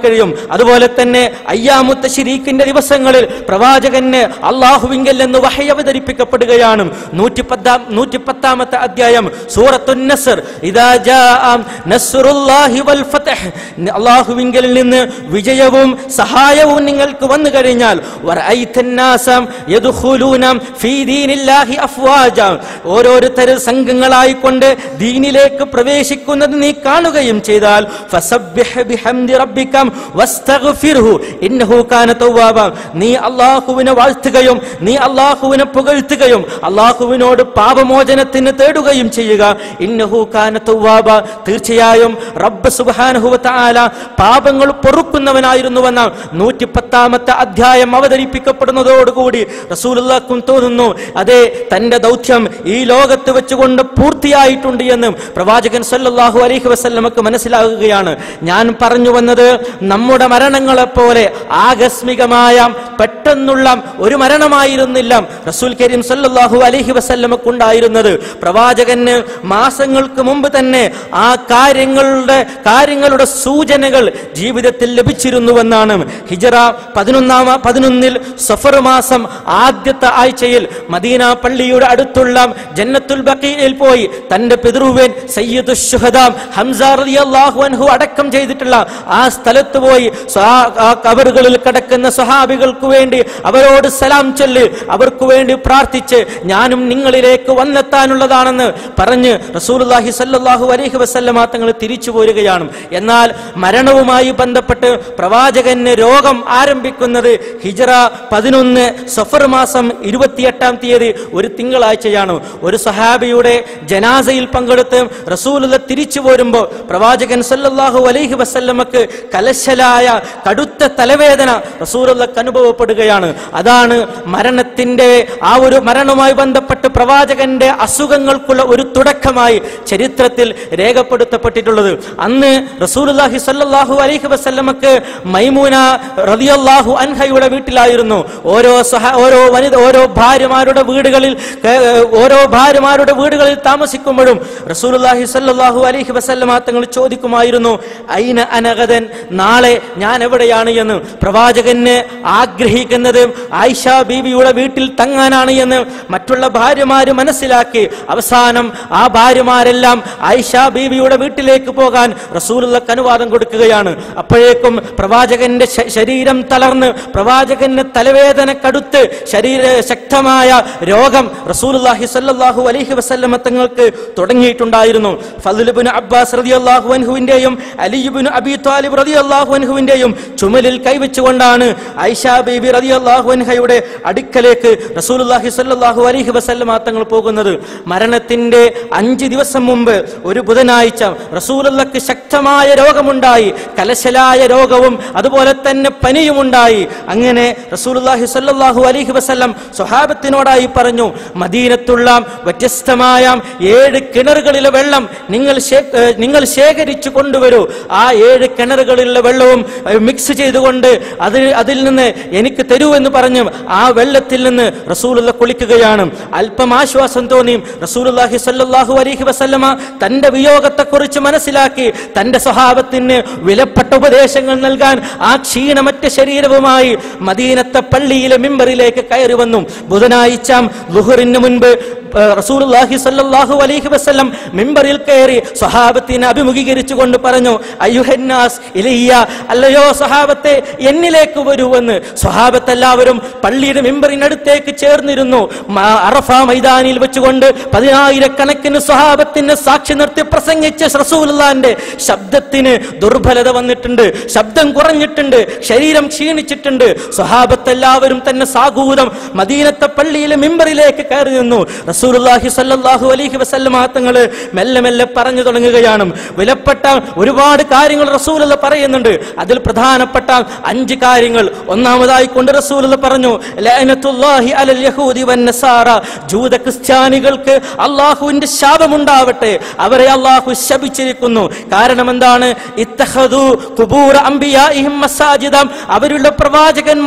കഴിയും അതുപോലെ തന്നെ അയ്യാമുത്ത ശരീക്കിന്റെ ദിവസങ്ങളിൽ പ്രവാചകന് അള്ളാഹുവിങ്കൽ എന്ന് വഹയ അവതരിപ്പിക്കപ്പെടുകയാണ് നൂറ്റിപ്പത്താം നൂറ്റിപ്പത്താമത്തെ അധ്യായം സൂറത്തുൻ നസ്ർ ഇദാ ജാഅ നസ്റുല്ലാഹി വൽ ഫതഹ് അള്ളാഹുവിങ്കൽ നിന്ന് വിജയവും സഹായവും നിങ്ങൾക്ക് വന്നു കഴിഞ്ഞാൽ വറഅയ്തൻ നാസ യദ്ഖുലൂന ഫീ ദീനില്ലാഹി അഫ്വാജ ഓരോരുത്തർ സംഘങ്ങളായിക്കൊണ്ട് ദീനിലേക്ക് പ്രവേശിക്കുന്നത് നീ കാണുകയും ചെയ്താൽ ഫസബ്ബിഹ് ബിഹംദി റബ്ബിക വസ്തഗ്ഫിർഹു ഇന്നഹു കാന തവ്വാബ നീ അള്ളാഹുവിനെ വാഴ്ത്തുകയും നീ അള്ളാഹുവിനെ പുകഴ്ത്തുകയും അള്ളാഹുവിനോട് പാപമോചനത്തിന് തേടുകയും ചെയ്യുക ഇന്നഹു കാന തവ്വാബ തീർച്ചയായും റബ്ബ് സുബ്ഹാനഹു വതആല പാപങ്ങൾ പൊറുക്കുന്നവനായിരുന്നുവെന്ന നൂറ്റി പത്താമത്തെ അധ്യായം അവതരിപ്പിക്കപ്പെടുന്നതോടുകൂടി റസൂലുള്ളാഹ്ക്കും തോന്നുന്നു അതെ തന്റെ ദൗത്യം ഈ ലോകത്ത് വെച്ചുകൊണ്ട് പൂർത്തിയായിട്ടുണ്ട് എന്ന് പ്രവാചകൻ സല്ലല്ലാഹു അലൈഹി വസല്ലമക്ക് മനസ്സിലാകുകയാണ് ഞാൻ പറഞ്ഞു വന്നത് നമ്മുടെ മരണങ്ങളെ പോലെ ആകസ്മികമായ പെട്ടെന്നുള്ള ഒരു മരണമായിരുന്നില്ല റസൂൽ കരീം സല്ലല്ലാഹു അലൈഹി വസല്ലമക്കുണ്ടായിരുന്നത് പ്രവാചകന് മാസങ്ങൾക്ക് മുമ്പ് തന്നെ ആ കാര്യങ്ങളുടെ കാര്യങ്ങളുടെ സൂചനകൾ ജീവിതത്തിൽ ലഭിച്ചിരുന്നുവെന്നാണ് ഹിജറ പതിനൊന്നാം പതിനൊന്നിൽ സഫർ മാസം ആദ്യത്തെ ആഴ്ചയിൽ മദീന പള്ളിയുടെ അടുത്തുള്ള ജന്നത്തുൽ ബഖീയിൽ പോയി തന്റെ പിതൃവൻ സയ്യിദു ശുഹദാം ഹംസ റളിയല്ലാഹു അൻഹു അടക്കം ചെയ്തിട്ടുള്ള ആ സ്ഥലത്ത് പോയി സ്വഹാ- ആ കബറുകളിൽ കിടക്കുന്ന സ്വഹാബികൾക്ക് വേണ്ടി അവരോട് സലാം ചൊല്ല് അവർക്ക് വേണ്ടി പ്രാർത്ഥിച്ച് ഞാനും നിങ്ങളിലേക്ക് വന്നെത്താനുള്ളതാണെന്ന് പറഞ്ഞ് റസൂലുള്ളാഹി സല്ലല്ലാഹു അലൈഹി വസല്ലമ തങ്ങൾ തിരിച്ചു പോരുകയാണ് എന്നാൽ മരണവുമായി ബന്ധപ്പെട്ട് പ്രവാചകന് രോഗം ആരംഭിക്കുന്നത് ഹിജറ പതിനൊന്ന് സഫർ മാസം ഇരുപത്തിയെട്ടാം തീയതി ഒരു തിങ്കളാഴ്ചയാണ് ഒരു സഹാബിയുടെ ജനാസയിൽ പങ്കെടുത്ത് റസൂലുള്ള തിരിച്ചു പോരുമ്പോൾ പ്രവാചകൻ സല്ലല്ലാഹു അലൈഹി വസല്ലമക്ക് കലശലായ കടുത്ത തലവേദന റസൂലുള്ളക്ക് അനുഭവപ്പെടുകയാണ് അതാണ് മരണത്തിന്റെ ആ ഒരു മരണവുമായി ബന്ധപ്പെട്ട് പ്രവാചകന്റെ അസുഖങ്ങൾക്കുള്ള ഒരു തുടക്കമായി ചരിത്രത്തിൽ രേഖപ്പെടുത്തപ്പെട്ടിട്ടുള്ളത് അന്ന് റസൂലുള്ളാഹി സല്ലല്ലാഹു അലൈഹി വസല്ലമക്ക് മൈമൂന റളിയല്ലാഹു അൻഹയുടെ വീട്ടിലായിരുന്നു ഓരോ സഹ ഓരോ വനിത ഓരോ ഭാര്യമാരുടെ വീടുകളിൽ ക- ഓരോ ഭാര്യമാരുടെ വീടുകളിൽ താമസിക്കുമ്പോഴും റസൂലുള്ളാഹി സല്ലല്ലാഹു അലൈഹി വസല്ലമ തങ്ങൾ ചോദിക്കുമായിരുന്നു ഐന അനഗതൻ നാളെ ഞാൻ എവിടെയാണ് എന്ന് പ്രവാചകന് ആഗ്രഹിക്കുന്നത് ആയിഷ ബീവിയുടെ വീട്ടിൽ തങ്ങാനാണ് എന്ന് മറ്റുള്ള ഭാര്യമാര് മനസ്സിലാക്കി അവസാനം ആ ഭാര്യമാരെല്ലാം ആയിഷ ബീവിയുടെ വീട്ടിലേക്ക് പോകാൻ റസൂലുള്ളക്ക് അനുവാദം കൊടുക്കുകയാണ് അപ്പോഴേക്കും പ്രവാചകന്റെ ശ- ശരീരം തളർന്ന് പ്രവാചകന് തലവേദന കടുത്ത് ശരീര ശക്തമായ രോഗം റസൂലുള്ളാഹി സ്വല്ലല്ലാഹു അലൈഹി വസല്ലമ തങ്ങൾക്ക് തുടങ്ങിയിട്ടുണ്ടായിരുന്നു ഫദ്ലുബ്നു അബ്ബാസ് റളിയല്ലാഹു അൻഹുവിന്റെയും അലിയുബ്നു അബി താലിബ് റളിയല്ലാഹു അൻഹുവിന്റെയും ചുമലിൽ കൈവച്ചുകൊണ്ടാണ് ഐഷ ബീബി റളിയല്ലാഹു അൻഹയുടെ അടുക്കലേക്ക് റസൂലുള്ളാഹി സ്വല്ലല്ലാഹു അലൈഹി വസല്ലമ തങ്ങൾ പോകുന്നത് മരണത്തിന്റെ അഞ്ച് ദിവസം മുമ്പ് ഒരു ബുധനാഴ്ച റസൂലുള്ളക്ക് ശക്തമായ രോഗമുണ്ടായി കലശലായ രോഗവും അതുപോലെ തന്നെ പനിയുമുണ്ടായി അങ്ങനെ റസൂലുള്ളാഹി സ്വല്ലല്ലാഹു അലൈഹി വസല്ലം സ്വഹാബത്തിനോടായി പറഞ്ഞു മദീനത്തുള്ള വ്യത്യസ്തമായ ഏഴ് കിണറുകളിലെ വെള്ളം നിങ്ങൾ ശേ- ഏഹ് നിങ്ങൾ ശേഖരിച്ചു കൊണ്ടുവരൂ ആ ഏഴ് കിണറുകളിലെ വെള്ളവും ഏഹ് മിക്സ് ചെയ്തുകൊണ്ട് അതിൽ അതിൽ നിന്ന് എനിക്ക് തരൂ എന്ന് പറഞ്ഞു ആ വെള്ളത്തിൽ നിന്ന് റസൂലുള്ള കുളിക്കുകയാണ് അല്പം ആശ്വാസം തോന്നി റസൂലുള്ളാഹി സ്വല്ലല്ലാഹു അലൈഹി വസല്ലമ തന്റെ വിയോഗത്തെക്കുറിച്ച് മനസ്സിലാക്കി തന്റെ സ്വഭാവത്തിന് വിലപ്പെട്ട ഉപദേശങ്ങൾ നൽകാൻ ആ ക്ഷീണമറ്റ ശരീരവുമായി മദീനത്തെ പള്ളിയിലെ മിമ്പറിലേക്ക് കയറി വന്നു ബുധനാഴ്ച ലുഹറിന് മുൻപ് ഏഹ്, റസൂലുള്ളാഹി സ്വല്ലല്ലാഹു അലൈഹി വസല്ലം മിമ്പറിൽ കയറി സ്വഹാബത്തിനെ അഭിമുഖീകരിച്ചുകൊണ്ട് പറഞ്ഞു അയ്യുഹന്നാസ് ഇലയ്യ അല്ലയോ സ്വഹാബത്തെ എന്നിലേക്ക് വരുവെന്ന് സ്വഹാബത്ത് എല്ലാവരും പള്ളിയുടെ മിമ്പറിനടുത്തേക്ക് ചേർന്നിരുന്നു മ- അറഫ മൈതാനിയിൽ വെച്ചുകൊണ്ട് പതിനായിരക്കണക്കിന് സ്വഹാബത്തിന് സാക്ഷി നിർത്തി പ്രസംഗിച്ച റസൂലുള്ളാന്റെ ശബ്ദത്തിന് ദുർബലത വന്നിട്ടുണ്ട് ശബ്ദം കുറഞ്ഞിട്ടുണ്ട് ശരീരം ക്ഷീണിച്ചിട്ടുണ്ട് സ്വഹാബത്ത് എല്ലാവരും തന്നെ സാഗൂതം മദീനത്തെ പള്ളിയിലെ മിമ്പറിലേക്ക് കയറി നിന്നു റസൂലുള്ളാഹി സ്വല്ലല്ലാഹു അലൈഹി വസല്ലമ തങ്ങള് മെല്ലെ മെല്ലെ പറഞ്ഞു തുടങ്ങുകയാണ് വിലപ്പെട്ട ഒരുപാട് കാര്യങ്ങൾ റസൂലുള്ള പറയുന്നുണ്ട് അതിൽ പ്രധാനപ്പെട്ട അഞ്ച് കാര്യങ്ങൾ ഒന്നാമതായി കൊണ്ട് റസൂലുള്ള പറഞ്ഞു ലഅനത്തുല്ലാഹി അലൽ യഹൂദി വന്നസാറ ജൂത ക്രിസ്ത്യാനികൾക്ക് അള്ളാഹുവിന്റെ ശാപമുണ്ടാവട്ടെ അവരെ അള്ളാഹു ശപിച്ചിരിക്കുന്നു കാരണം എന്താണ് ഇത്തഹദു ഖുബൂറ അംബിയാഇഹിം മസാജിദം അവരുടെ പ്രവാചകന്മാരുടെ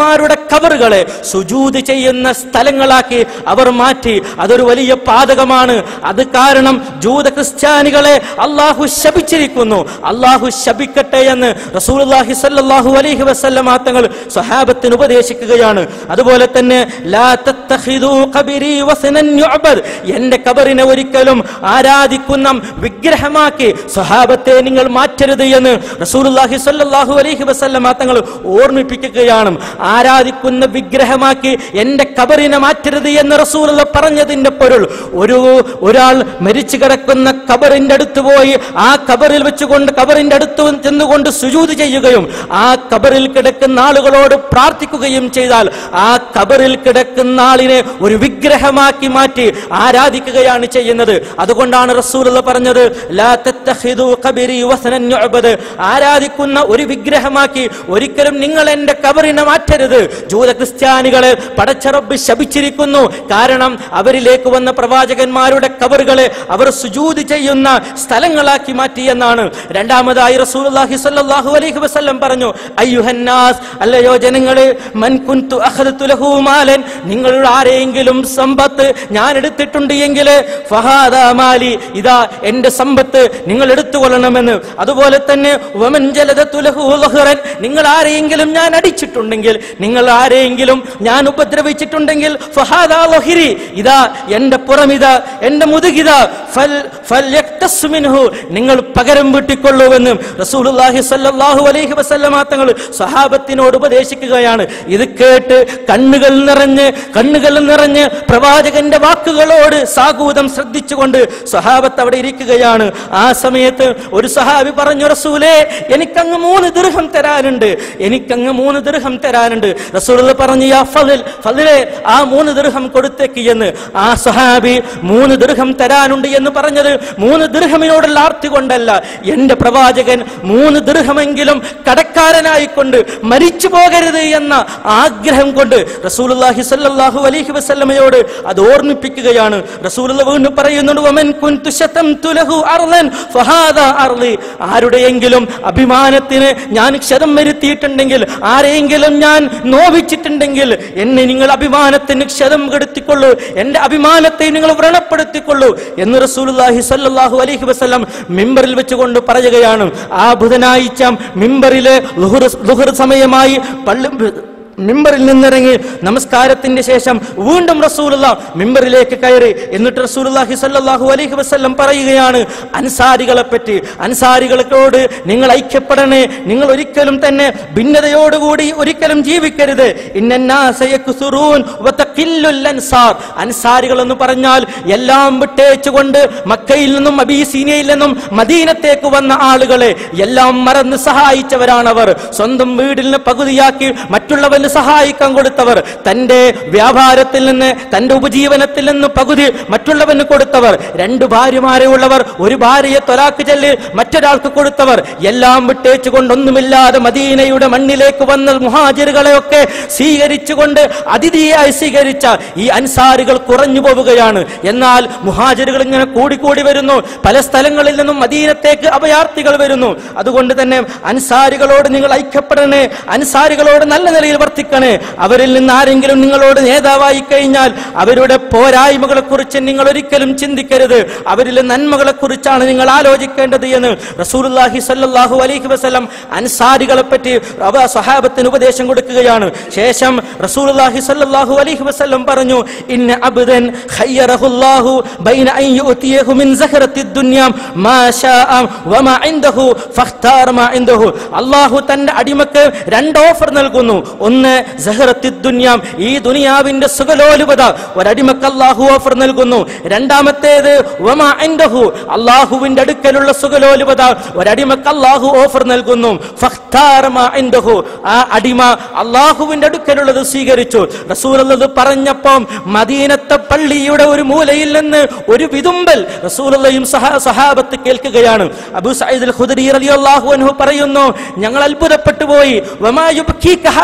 കബറുകളെ സുജൂത് ചെയ്യുന്ന സ്ഥലങ്ങളാക്കി അവർ മാറ്റി അതൊരു വലിയ പാതകമാണ് അത് കാരണം ജൂത ക്രിസ്ത്യാനികളെ അള്ളാഹു ശപിച്ചിരിക്കുന്നു അള്ളാഹു ശപിക്കട്ടെ എന്ന് റസൂലുള്ളാഹി സ്വല്ലല്ലാഹു അലൈഹി വസല്ലമ തങ്ങൾ സ്വഹാബത്തിന് ഉപദേശിക്കുകയാണ് അതുപോലെ തന്നെ ലാ തത്തഖിദൂ ഖബരി വസനൻ യുഅബദ് എന്റെ കബറിനെ ഒരിക്കലും ആരാധിക്കുന്ന വിഗ്രഹമാക്കി സ്വഹാബത്തെ നിങ്ങൾ മാറ്റരുത് എന്ന് റസൂലുള്ളാഹി സ്വല്ലല്ലാഹു അലൈഹി വസല്ലമ തങ്ങൾ ഓർമ്മിപ്പിക്കുകയാണ് ആരാധിക്കുന്ന വിഗ്രഹമാക്കി എന്റെ കബറിനെ മാറ്റരുത് എന്ന് റസൂലുള്ള പറഞ്ഞതിന്റെ പൊരുൾ ഒരു ഒരാൾ മരിച്ചു കിടക്കുന്ന കബറിന്റെ അടുത്ത് പോയി ആ കബറിൽ വെച്ചുകൊണ്ട് കബറിന്റെ അടുത്ത് ചെന്നുകൊണ്ട് സുജൂത് ചെയ്യുകയും ആ കബറിൽ കിടക്കുന്ന ആളുകളോട് പ്രാർത്ഥിക്കുകയും ചെയ്താൽ ആ കബറിൽ കിടക്കുന്ന ആളിനെ ഒരു വിഗ്രഹമാക്കി മാറ്റി ആരാധിക്കുകയാണ് ചെയ്യുന്നത് അതുകൊണ്ടാണ് റസൂലുള്ള പറഞ്ഞത് ലാ തത്തഖിദൂ ഖബരി വസനൻ യുഅബദ് ആരാധിക്കുന്ന ഒരു വിഗ്രഹമാക്കി ഒരിക്കലും നിങ്ങൾ എന്റെ കബറിനെ മാറ്റരുത് ജൂത ക്രിസ്ത്യാനികളെ പടച്ചറബ് ശപിച്ചിരിക്കുന്നു കാരണം അവരിലേക്ക് വന്ന പ്രവാചകന്മാരുടെ കബറുകളെ അവർ സുജൂത് ചെയ്യുന്ന സ്ഥലങ്ങളാക്കി മാറ്റി എന്നാണ് രണ്ടാമതായി റസൂലുള്ളാഹി സ്വല്ലല്ലാഹു അലൈഹി വസല്ലം പറഞ്ഞു അയ്യുഹന്നാസ് അല്ലയോ ജനങ്ങളെ മൻ കുൻതു അഖദതു ലഹു മാലൻ നിങ്ങളുടെ ആരെങ്കിലും സമ്പത്ത് ഞാൻ എടുത്തിട്ടുണ്ട് എങ്കിൽ ഫഹാദാ മാലി ഇതാ എന്റെ സമ്പത്ത് നിങ്ങൾ എടുത്തുകൊള്ളണമെന്ന് അതുപോലെ തന്നെ വമൻ ജലദതു ലഹു ലഹ്റൻ നിങ്ങൾ ആരെയെങ്കിലും ഞാൻ അടിച്ചിട്ടുണ്ടെങ്കിൽ നിങ്ങൾ ആരെയെങ്കിലും ഞാൻ ഉപദ്രവിച്ചിട്ടുണ്ടെങ്കിൽ ഫഹാദാ ലഹിരി ഇതാ എന്റെ പുറമിതാ എന്റെ മുതുകിത ഫൽ ഫൽയക്തസ് മിൻഹു നിങ്ങൾ പകരം വീട്ടിക്കൊള്ളുവെന്നും റസൂലുള്ളാഹി സ്വല്ലല്ലാഹു അലൈഹി വസല്ലമ തങ്ങൾ സഹാബത്തിനോട് ഉപദേശിക്കുകയാണ് ഇത് കേട്ട് കണ്ണുകൾ നിറഞ്ഞ് കണ്ണുകൾ നിറഞ്ഞ് പ്രവാചകന്റെ വാക്കുകളോട് സാഗൂതം ശ്രദ്ധിച്ചുകൊണ്ട് സഹാബത്ത് അവിടെ ഇരിക്കുകയാണ് ആ സമയത്ത് ഒരു സഹാബി പറഞ്ഞു റസൂലേ എനിക്കങ്ങ് മൂന്ന് ദൃഹം തരാനുണ്ട് എനിക്കങ്ങ് മൂന്ന് ദൃഹം തരാനുണ്ട് റസൂൽ പറഞ്ഞു യാ ഫളിൽ ഫളിലെ ആ മൂന്ന് ദൃഹം കൊടുത്തേക്ക് എന്ന് ആ സഹാബി മൂന്ന് ദൃഹം തരാനുണ്ട് എന്ന് പറഞ്ഞത് മൂന്ന് ദൃഹമിനോടുള്ള ആർത്തി കൊണ്ടല്ല എന്റെ പ്രവാചകൻ മൂന്ന് ദൃഹമെങ്കിലും കടക്കാരനായിക്കൊണ്ട് മരിച്ചു പോകരുത് എന്ന ആഗ്രഹം കൊണ്ട് റസൂലുള്ളാഹി സ്വല്ലല്ലാഹു അലൈഹി വസല്ലമയോട് അത് ഓർമ്മിപ്പിക്കുകയാണ് റസൂലുള്ള വീണ്ടും പറയുന്നുണ്ട് വമൻ കുൻതു ശതംതു ലഹു അർളൻ ഫഹാദാ അർളി ആരുടെയെങ്കിലും അഭിമാനത്തിന് ഞാൻ ക്ഷതം വരുത്തിയിട്ടുണ്ടെങ്കിൽ ആരെയെങ്കിലും ഞാൻ നോവിച്ചിട്ടുണ്ടെങ്കിൽ എന്നെ നിങ്ങൾ അഭിമാനത്തിന് ക്ഷതം കെടുത്തിക്കൊള്ളൂ എന്റെ അഭിമാനത്തെ നിങ്ങൾ വ്രണപ്പെടുത്തിക്കൊള്ളൂ എന്ന് റസൂലുള്ളാഹി സ്വല്ലല്ലാഹു അലൈഹി വസല്ലം മിമ്പറിൽ വെച്ചുകൊണ്ട് പറയുകയാണ് ആ ബുധനാഴ്ച മിമ്പറിലെ ലുഹുർ ലുഹുർ സമയമായി പള്ളി മിമ്പറിൽ നിന്നിറങ്ങി നമസ്കാരത്തിന്റെ ശേഷം വീണ്ടും റസൂലുള്ള മിമ്പറിലേക്ക് കയറി എന്നിട്ട് റസൂലുള്ളാഹി സ്വല്ലല്ലാഹു അലൈഹി വസല്ലം പറയുകയാണ് അൻസാരികളെ പറ്റി അൻസാരികളോട് നിങ്ങൾ ഐക്യപ്പെടണേ നിങ്ങൾ ഒരിക്കലും തന്നെ ഭിന്നതയോടുകൂടി ഒരിക്കലും ജീവിക്കരുത് ഇന്നന്നാസ യക്സുറൂൻ വതഖില്ലുൽ അൻസാർ അൻസാരികൾ എന്ന് പറഞ്ഞാൽ എല്ലാം വിട്ടേച്ചുകൊണ്ട് മക്കയിൽ നിന്നും അബീസീനയിൽ നിന്നും മദീനത്തേക്ക് വന്ന ആളുകളെ എല്ലാം മറന്ന് സഹായിച്ചവരാണവർ സ്വന്തം വീടിന് പകുതിയാക്കി മറ്റുള്ളവന് സഹായിക്കാൻ കൊടുത്തവർ തന്റെ വ്യാപാരത്തിൽ നിന്ന് തന്റെ ഉപജീവനത്തിൽ നിന്ന് പകുതി മറ്റുള്ളവന് കൊടുത്തവർ രണ്ട് ഭാര്യമാരെ ഉള്ളവർ ഒരു ഭാര്യയെ തൊലാക്ക് ചെല്ല് മറ്റൊരാൾക്ക് കൊടുത്തവർ എല്ലാം വിട്ടേച്ചുകൊണ്ട് ഒന്നുമില്ലാതെ മദീനയുടെ മണ്ണിലേക്ക് വന്ന മുഹാജിറുകളെയൊക്കെ സ്വീകരിച്ചുകൊണ്ട് അതിഥിയായി സ്വീകരിച്ച ഈ അൻസാരികൾ കുറഞ്ഞു പോവുകയാണ് എന്നാൽ മുഹാജിറുകൾ ഇങ്ങനെ കൂടിക്കൂടി വരുന്നു പല സ്ഥലങ്ങളിൽ നിന്നും മദീനത്തേക്ക് അഭയാർത്ഥികൾ വരുന്നു അതുകൊണ്ട് തന്നെ അൻസാരികളോട് നിങ്ങൾ ഐക്യപ്പെടണേ അൻസാരികളോട് നല്ല നിലയിൽ വർത്തിക്കണേ അവരിൽ നിന്ന് ആരെങ്കിലും നിങ്ങളോട് നേതാവായി കഴിഞ്ഞാൽ അവരുടെ പോരായ്മകളെ കുറിച്ച് നിങ്ങൾ ഒരിക്കലും ചിന്തിക്കരുത് അവരിലെ നന്മകളെ കുറിച്ചാണ് നിങ്ങൾ ആലോചിക്കേണ്ടത് എന്ന് റസൂലുള്ളാഹി സ്വല്ലല്ലാഹു അലൈഹി വസല്ലം അൻസാരികളെ പറ്റി അവ സഹാബത്തിന് ഉപദേശം കൊടുക്കുകയാണ് ശേഷം റസൂലുള്ളാഹി സ്വല്ലല്ലാഹു അലൈഹി വസല്ലം പറഞ്ഞു ഇന്ന അബ്ദൻ ഖയ്യറഹുല്ലാഹു ബൈന അൻ യുഅതിയഹു മിൻ സഹറത്തി ദുനിയ മാ ശാഅ വമാ ഇൻദഹു ഫഖ്താർ മാ ഇൻദഹു അല്ലാഹു തന്റെ അടിമക്ക് രണ്ട് ഓഫർ നൽകുന്നു ഒന്ന് സഹറത്തി ദുനിയ ഈ ദുനിയാവിന്റെ സുഖലോലുപത ഒരടിമക്ക് അല്ലാഹു ഓഫർ നൽകുന്നു രണ്ടാമത്തേത് വമാ ഇൻദഹു അല്ലാഹുവിന്റെ അടുക്കലുള്ള സുഖലോലുപത ഒരടിമക്ക് അല്ലാഹു ഓഫർ നൽകുന്നു ഫഖ്താർ മാ ഇൻദഹു ആ അടിമ അള്ളാഹുവിന്റെ അടുക്കലുള്ളത് സ്വീകരിച്ചു റസൂലുള്ളത് പറഞ്ഞപ്പം മദീനത്തെ പള്ളിയുടെ ഒരു മൂലയിൽ നിന്ന് ഒരു വിതുമ്പൽ റസൂലുള്ളയും സഹാ സഹാബത്ത് കേൾക്കുകയാണ് അബൂ സഈദ് അൽ ഖുദരി റളിയല്ലാഹു അൻഹു പറയുന്നു ഞങ്ങൾ അത്ഭുതപ്പെട്ടു പോയി വമാ യുബ്കീക ഹാദ ഷൈ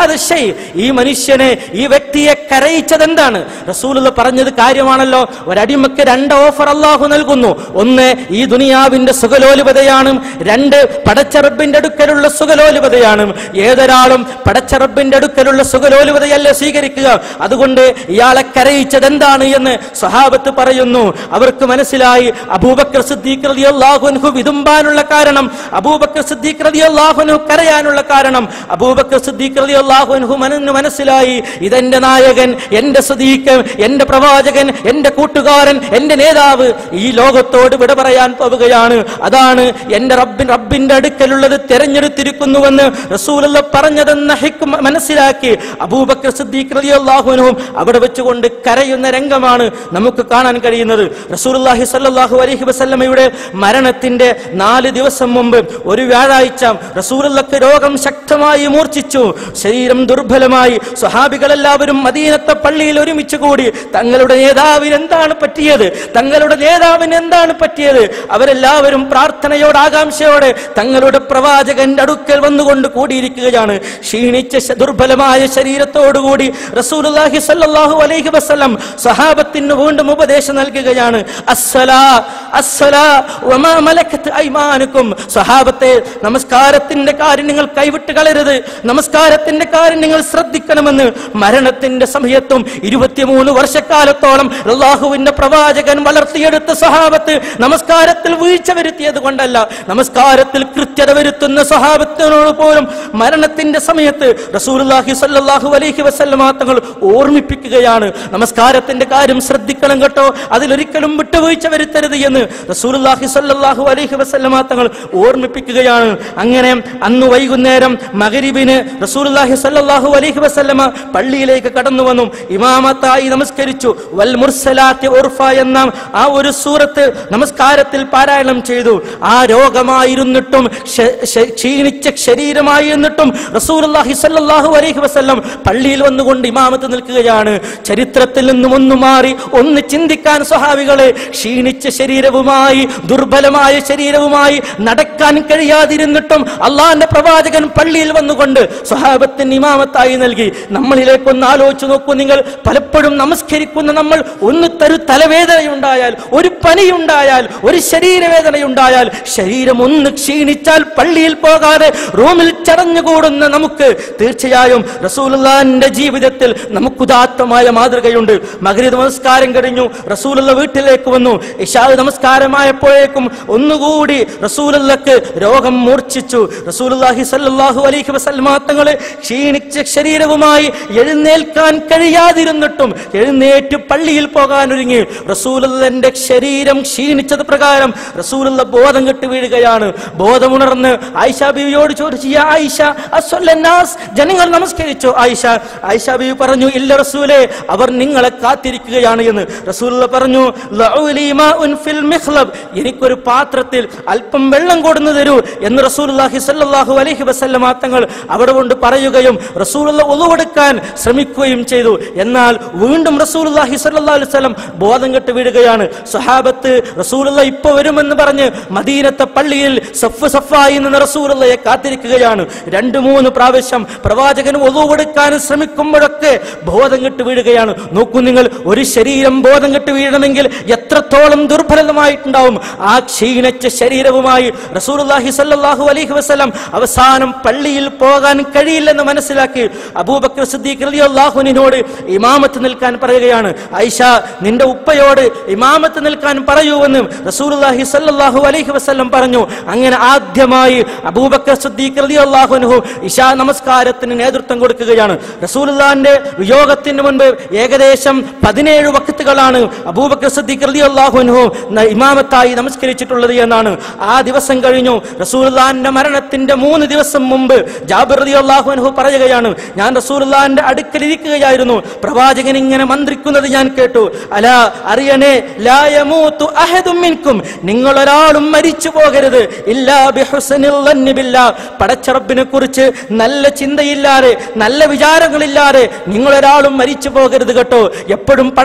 ഈ മനുഷ്യനെ ഈ വ്യക്തിയെ കരയിച്ചത് എന്താണ് റസൂലുള്ള പറഞ്ഞത് കാര്യമാണല്ലോ ഒരടിമക്ക് രണ്ട് ഓഫർ അള്ളാഹു നൽകുന്നു ഒന്ന് ഈ ദുനിയാവിന്റെ സുഖലോലുപതയാണ് രണ്ട് പടച്ചറബിന്റെ അടുക്കലുള്ള സുഖലോലുപതയാണ് ഏതൊരാളും പടച്ചറബിന്റെ അടുക്കലുള്ള സുഖലോലുപതയല്ല സ്വീകരിക്കുക അതുകൊണ്ട് ഇയാളെ കരയിച്ചത് എന്താണ് എന്ന് സ്വഹാബത്ത് പറയുന്നു അവർക്ക് മനസ്സിലായി അബൂബക്കർ സിദ്ദീഖ് റളിയല്ലാഹു അൻഹു വിതുമ്പാനുള്ള കാരണം അബൂബക്കർ സിദ്ദീഖ് റളിയല്ലാഹു അൻഹു കരയാനുള്ള കാരണം അബൂബക്കർ സിദ്ദീഖ് റളിയല്ലാഹു അൻഹു മനന് മനസ്സിലായി ഇതെന്റെ നായകൻ എന്റെ സിദ്ദീഖ് എന്റെ പ്രവാചകൻ എന്റെ കൂട്ടുകാരൻ എന്റെ നേതാവ് ഈ ലോകത്തോട് വിട പറയാൻ പോവുകയാണ് അതാണ് എന്റെ റബ്ബിൻ റബ്ബിന്റെ അടുക്കലുള്ളത് തെരഞ്ഞെടുത്തിരിക്കുന്നുവെന്ന് റസൂലുള്ള പറഞ്ഞതെന്ന ഹിക്മ മനസ്സിലാക്കി അബൂബക്കർ സിദ്ദീഖ് റളിയല്ലാഹു അൻഹു അവിടെ വെച്ചുകൊണ്ട് കരയുന്ന രംഗമാണ് നമുക്ക് കാണാൻ കഴിയുന്നത് റസൂലുള്ളാഹി സ്വല്ലല്ലാഹു അലൈഹി വസല്ലമയുടെ മരണത്തിന്റെ നാല് ദിവസം മുമ്പ് ഒരു വ്യാഴാഴ്ച റസൂലുള്ളക്ക് രോഗം ശക്തമായി മൂർച്ഛിച്ചു ശരീരം ദുർബലമായി സ്വഹാബികളെല്ലാവരും മദീനത്തെ പള്ളിയിൽ ഒരുമിച്ച് കൂടി തങ്ങളുടെ നേതാവിന് എന്താണ് പറ്റിയത് തങ്ങളുടെ നേതാവിന് എന്താണ് പറ്റിയത് അവരെല്ലാവരും പ്രാർത്ഥനയോട് ആകാംക്ഷയോടെ തങ്ങളുടെ പ്രവാചകന്റെ അടുക്കൽ വന്നുകൊണ്ട് കൂടിയിരിക്കുകയാണ് ക്ഷീണിച്ച ശ- ദുർബലമായ ശരീരത്തോടുകൂടി റസൂലുള്ളാഹി സ്വല്ലല്ലാഹു അലൈഹി വസല്ലം സഹാബത്തിന് വീണ്ടും ഉപദേശം നൽകുകയാണ് അസ്സലാ അസ്സലാ വമാ മലക്കത്ത് ഐമാനുക്കും സഹാബത്തെ നമസ്കാരത്തിന്റെ കാര്യം നിങ്ങൾ കൈവിട്ട് കളയരുത് നമസ്കാരത്തിന്റെ കാര്യം നിങ്ങൾ ശ്രദ്ധിക്കണമെന്ന് മരണത്തിന്റെ സമയത്തും ഇരുപത്തിമൂന്ന് വർഷക്കാലത്തോളം അള്ളാഹുവിന്റെ പ്രവാചകൻ വളർത്തിയെടുത്ത സഹാബത്ത് നമസ്കാരത്തിൽ വീഴ്ച വരുത്തിയത് കൊണ്ടല്ല നമസ്കാരത്തിൽ കൃത്യത വരുത്തുന്ന സഹാബത്തിനോട് പോലും മരണത്തിന്റെ സമയത്ത് റസൂലുള്ളാഹി സ്വല്ലല്ലാഹു അലൈഹി വസല്ലമ തങ്ങൾ ഓർമ്മിപ്പിക്കുകയാണ് നമസ്കാരത്തിന്റെ കാര്യം ശ്രദ്ധിക്കണം കേട്ടോ അതിലൊരിക്കലും വിട്ടുവീഴ്ച വരുത്തരുത് എന്ന് റസൂലുള്ളാഹി സ്വല്ലല്ലാഹു അലൈഹി വസല്ലമ തങ്ങൾ ഓർമ്മിപ്പിക്കുകയാണ് അങ്ങനെ അന്ന് വൈകുന്നേരം മഗ്രിബിന് റസൂലുള്ളാഹി സ്വല്ലല്ലാഹു അലൈഹി വസല്ലമ പള്ളിയിലേക്ക് കടന്നു വന്നു ഇമാമത്തായി നമസ്കരിച്ചു വൽ മുർസലാത്തി ഉർഫ എന്ന ആ ഒരു സൂറത്ത് നമസ്കാരത്തിൽ പാരായണം ചെയ്തു ആ രോഗമായിരുന്നിട്ടും ശ- ശ- ക്ഷീണിച്ച ശരീരമായിരുന്നിട്ടും റസൂലുള്ളാഹി സ്വല്ലല്ലാഹു അലൈഹി വസല്ലം പള്ളിയിൽ വന്നുകൊണ്ട് ഇമാമത്ത് നിൽക്കുകയാണ് ചരിത്രത്തിൽ നിന്നും ഒന്ന് മാറി ഒന്ന് ചിന്തിക്കാൻ സ്വഹാവികളെ ക്ഷീണിച്ച ശരീരവുമായി ദുർബലമായ ശരീരവുമായി നടക്കാൻ കഴിയാതിരുന്നിട്ടും അള്ളാന്റെ പ്രവാചകൻ പള്ളിയിൽ വന്നുകൊണ്ട് സ്വഹാബത്തിന് ഇമാമത്തായി നൽകി നമ്മളിലേക്കൊന്ന് ആലോചിച്ചു നോക്കൂ നിങ്ങൾ പലപ്പോഴും നമസ്കരിക്കുന്ന നമ്മൾ ഒന്ന് തരു തലവേദനയുണ്ടായാൽ ഒരു പനിയുണ്ടായാൽ ഒരു ശരീരവേദനയുണ്ടായാൽ ശരീരം ഒന്ന് ക്ഷീണിച്ചാൽ പള്ളിയിൽ പോകാതെ റൂമിൽ ചടഞ്ഞുകൂടുന്ന നമുക്ക് തീർച്ചയായും റസൂലുള്ളാന്റെ ജീവിതത്തിൽ നമുക്കുദാത്തമായ മാതൃകയുണ്ട് മകരീത് നമസ്കാരം കഴിഞ്ഞു റസൂലുള്ള വീട്ടിലേക്ക് വന്നു ഇഷാ നമസ്കാരമായപ്പോഴേക്കും ഒന്നുകൂടി റസൂലുള്ളക്ക് രോഗം മൂർച്ഛിച്ചു റസൂലുള്ളാഹി സല്ലല്ലാഹു അലൈഹി വസല്ലമ തങ്ങളെ ക്ഷീണിച്ച ശരീരവുമായി എഴുന്നേൽക്കാൻ കഴിയാതിരുന്നിട്ടും എഴുന്നേറ്റ് പള്ളിയിൽ പോകാൻ ഒരുങ്ങി റസൂലുള്ളന്റെ ശരീരം ക്ഷീണിച്ചത് പ്രകാരം റസൂലുള്ള ബോധം കെട്ട് വീഴുകയാണ് ബോധമുണർന്ന് ആയിഷ ബീവിയോട് ചോദിച്ചു "യാ ആയിഷ അസ്വല്ലന്നാസ് ജനങ്ങൾ നമസ്കരിച്ചോ ആയിഷ ആയിഷ ബീവി പറഞ്ഞു ഇല്ല റസൂലേ അവർ നിങ്ങളെ കാത്തിരിക്കുകയാണ് എന്ന് റസൂലുള്ള പറഞ്ഞു "ലഉലി മാഉൻ ഫിൽ മിഖ്ലബ് എനിക്കൊരു പാത്രത്തിൽ അല്പം വെള്ളം കൊടുന്നു തരൂ എന്ന് റസൂലുള്ളാഹി സ്വല്ലല്ലാഹു അലൈഹി വസല്ലമ തങ്ങൾ അവിടെ കൊണ്ട് പറയുകയും റസൂലുള്ള ഒളുവെടുക്കാൻ ശ്രമിക്കുകയും ചെയ്തു എന്നാൽ വീണ്ടും റസൂലുള്ളാഹി സ്വല്ലല്ലാഹു അലൈഹി വസല്ലം ബോധം കെട്ട് വീഴുകയാണ് സ്വഹാബത്ത് റസൂലുള്ള ഇപ്പൊ വരുമെന്ന് പറഞ്ഞ് മദീനത്തെ പള്ളിയിൽ സഫ് സഫായി നിന്ന് റസൂലുള്ളയെ കാത്തിരിക്കുകയാണ് രണ്ടു മൂന്ന് പ്രാവശ്യം പ്രവാചകൻ ഒളുവെടുക്കാൻ ശ്രമിക്കുമ്പോഴൊക്കെ ബോധം കെട്ട് വീഴുകയാണ് നോക്കൂ നിങ്ങൾ ഒരു ശരീരം ബോധം കെട്ട് വീഴണമെങ്കിൽ എത്രത്തോളം ദുർബലമായിട്ടുണ്ടാവും ആ ക്ഷീണിച്ച ശരീരവുമായി റസൂലുള്ളാഹി സ്വല്ലല്ലാഹു അലൈഹി വസല്ലം അവസാനം പള്ളിയിൽ പോകാൻ കഴിയില്ലെന്ന് മനസ്സിലാക്കി അബൂബക്കർ സിദ്ദീഖ് റളിയല്ലാഹുവിനോട് ഇമാമത്ത് നിൽക്കാൻ പറയുകയാണ് ഐഷ നിന്റെ ഉപ്പയോട് ഇമാമത്ത് നിൽക്കാൻ പറയൂവെന്ന് റസൂലുള്ളാഹി സ്വല്ലല്ലാഹു അലൈഹി വസല്ലം പറഞ്ഞു അങ്ങനെ ആദ്യമായി അബൂബക്കർ സിദ്ദീഖ് റളിയല്ലാഹു അൻഹു ഇശാ നമസ്കാരത്തിന് നേതൃത്വം കൊടുക്കുകയാണ് റസൂലുള്ളാഹിന്റെ വിയോഗത്തിന് മുൻപ് ഏകദേശം പതിനേഴ് വക്തുകളാണ് അബൂബക്കർ സിദ്ദീഖ് റളിയല്ലാഹു അൻഹു ന- ഇമാമത്തായി നമസ്കരിച്ചിട്ടുള്ളത് എന്നാണ് ആ ദിവസം കഴിഞ്ഞു റസൂലുള്ളാഹിന്റെ മരണത്തിന്റെ മൂന്ന് ദിവസം മുമ്പ് ജാബിർ റളിയല്ലാഹു അൻഹു പറയുകയാണ് ഞാൻ റസൂലുള്ളാഹിന്റെ അടുക്കൽ ഇരിക്കുകയായിരുന്നു പ്രവാചകൻ ഇങ്ങനെ മന്ത്രിക്കുന്നത് ഞാൻ കേട്ടു അല അറിയണേ ലാ യമൂതു അഹദും മിൻകും നിങ്ങൾ ഒരാളും മരിച്ചു പോകരുത് ഇല്ലാ ബിഹുസ്നിൽ ളന്നി ബില്ലാ പടച്ചറബിനെ കുറിച്ച് നല്ല ചിന്തയില്ലാതെ നല്ല വിചാരങ്ങളില്ലാതെ നിങ്ങൾ ഒരാളും മരിച്ചു പോകരുത് കേട്ടോ എപ്പോഴും പടച്ചറബിനെ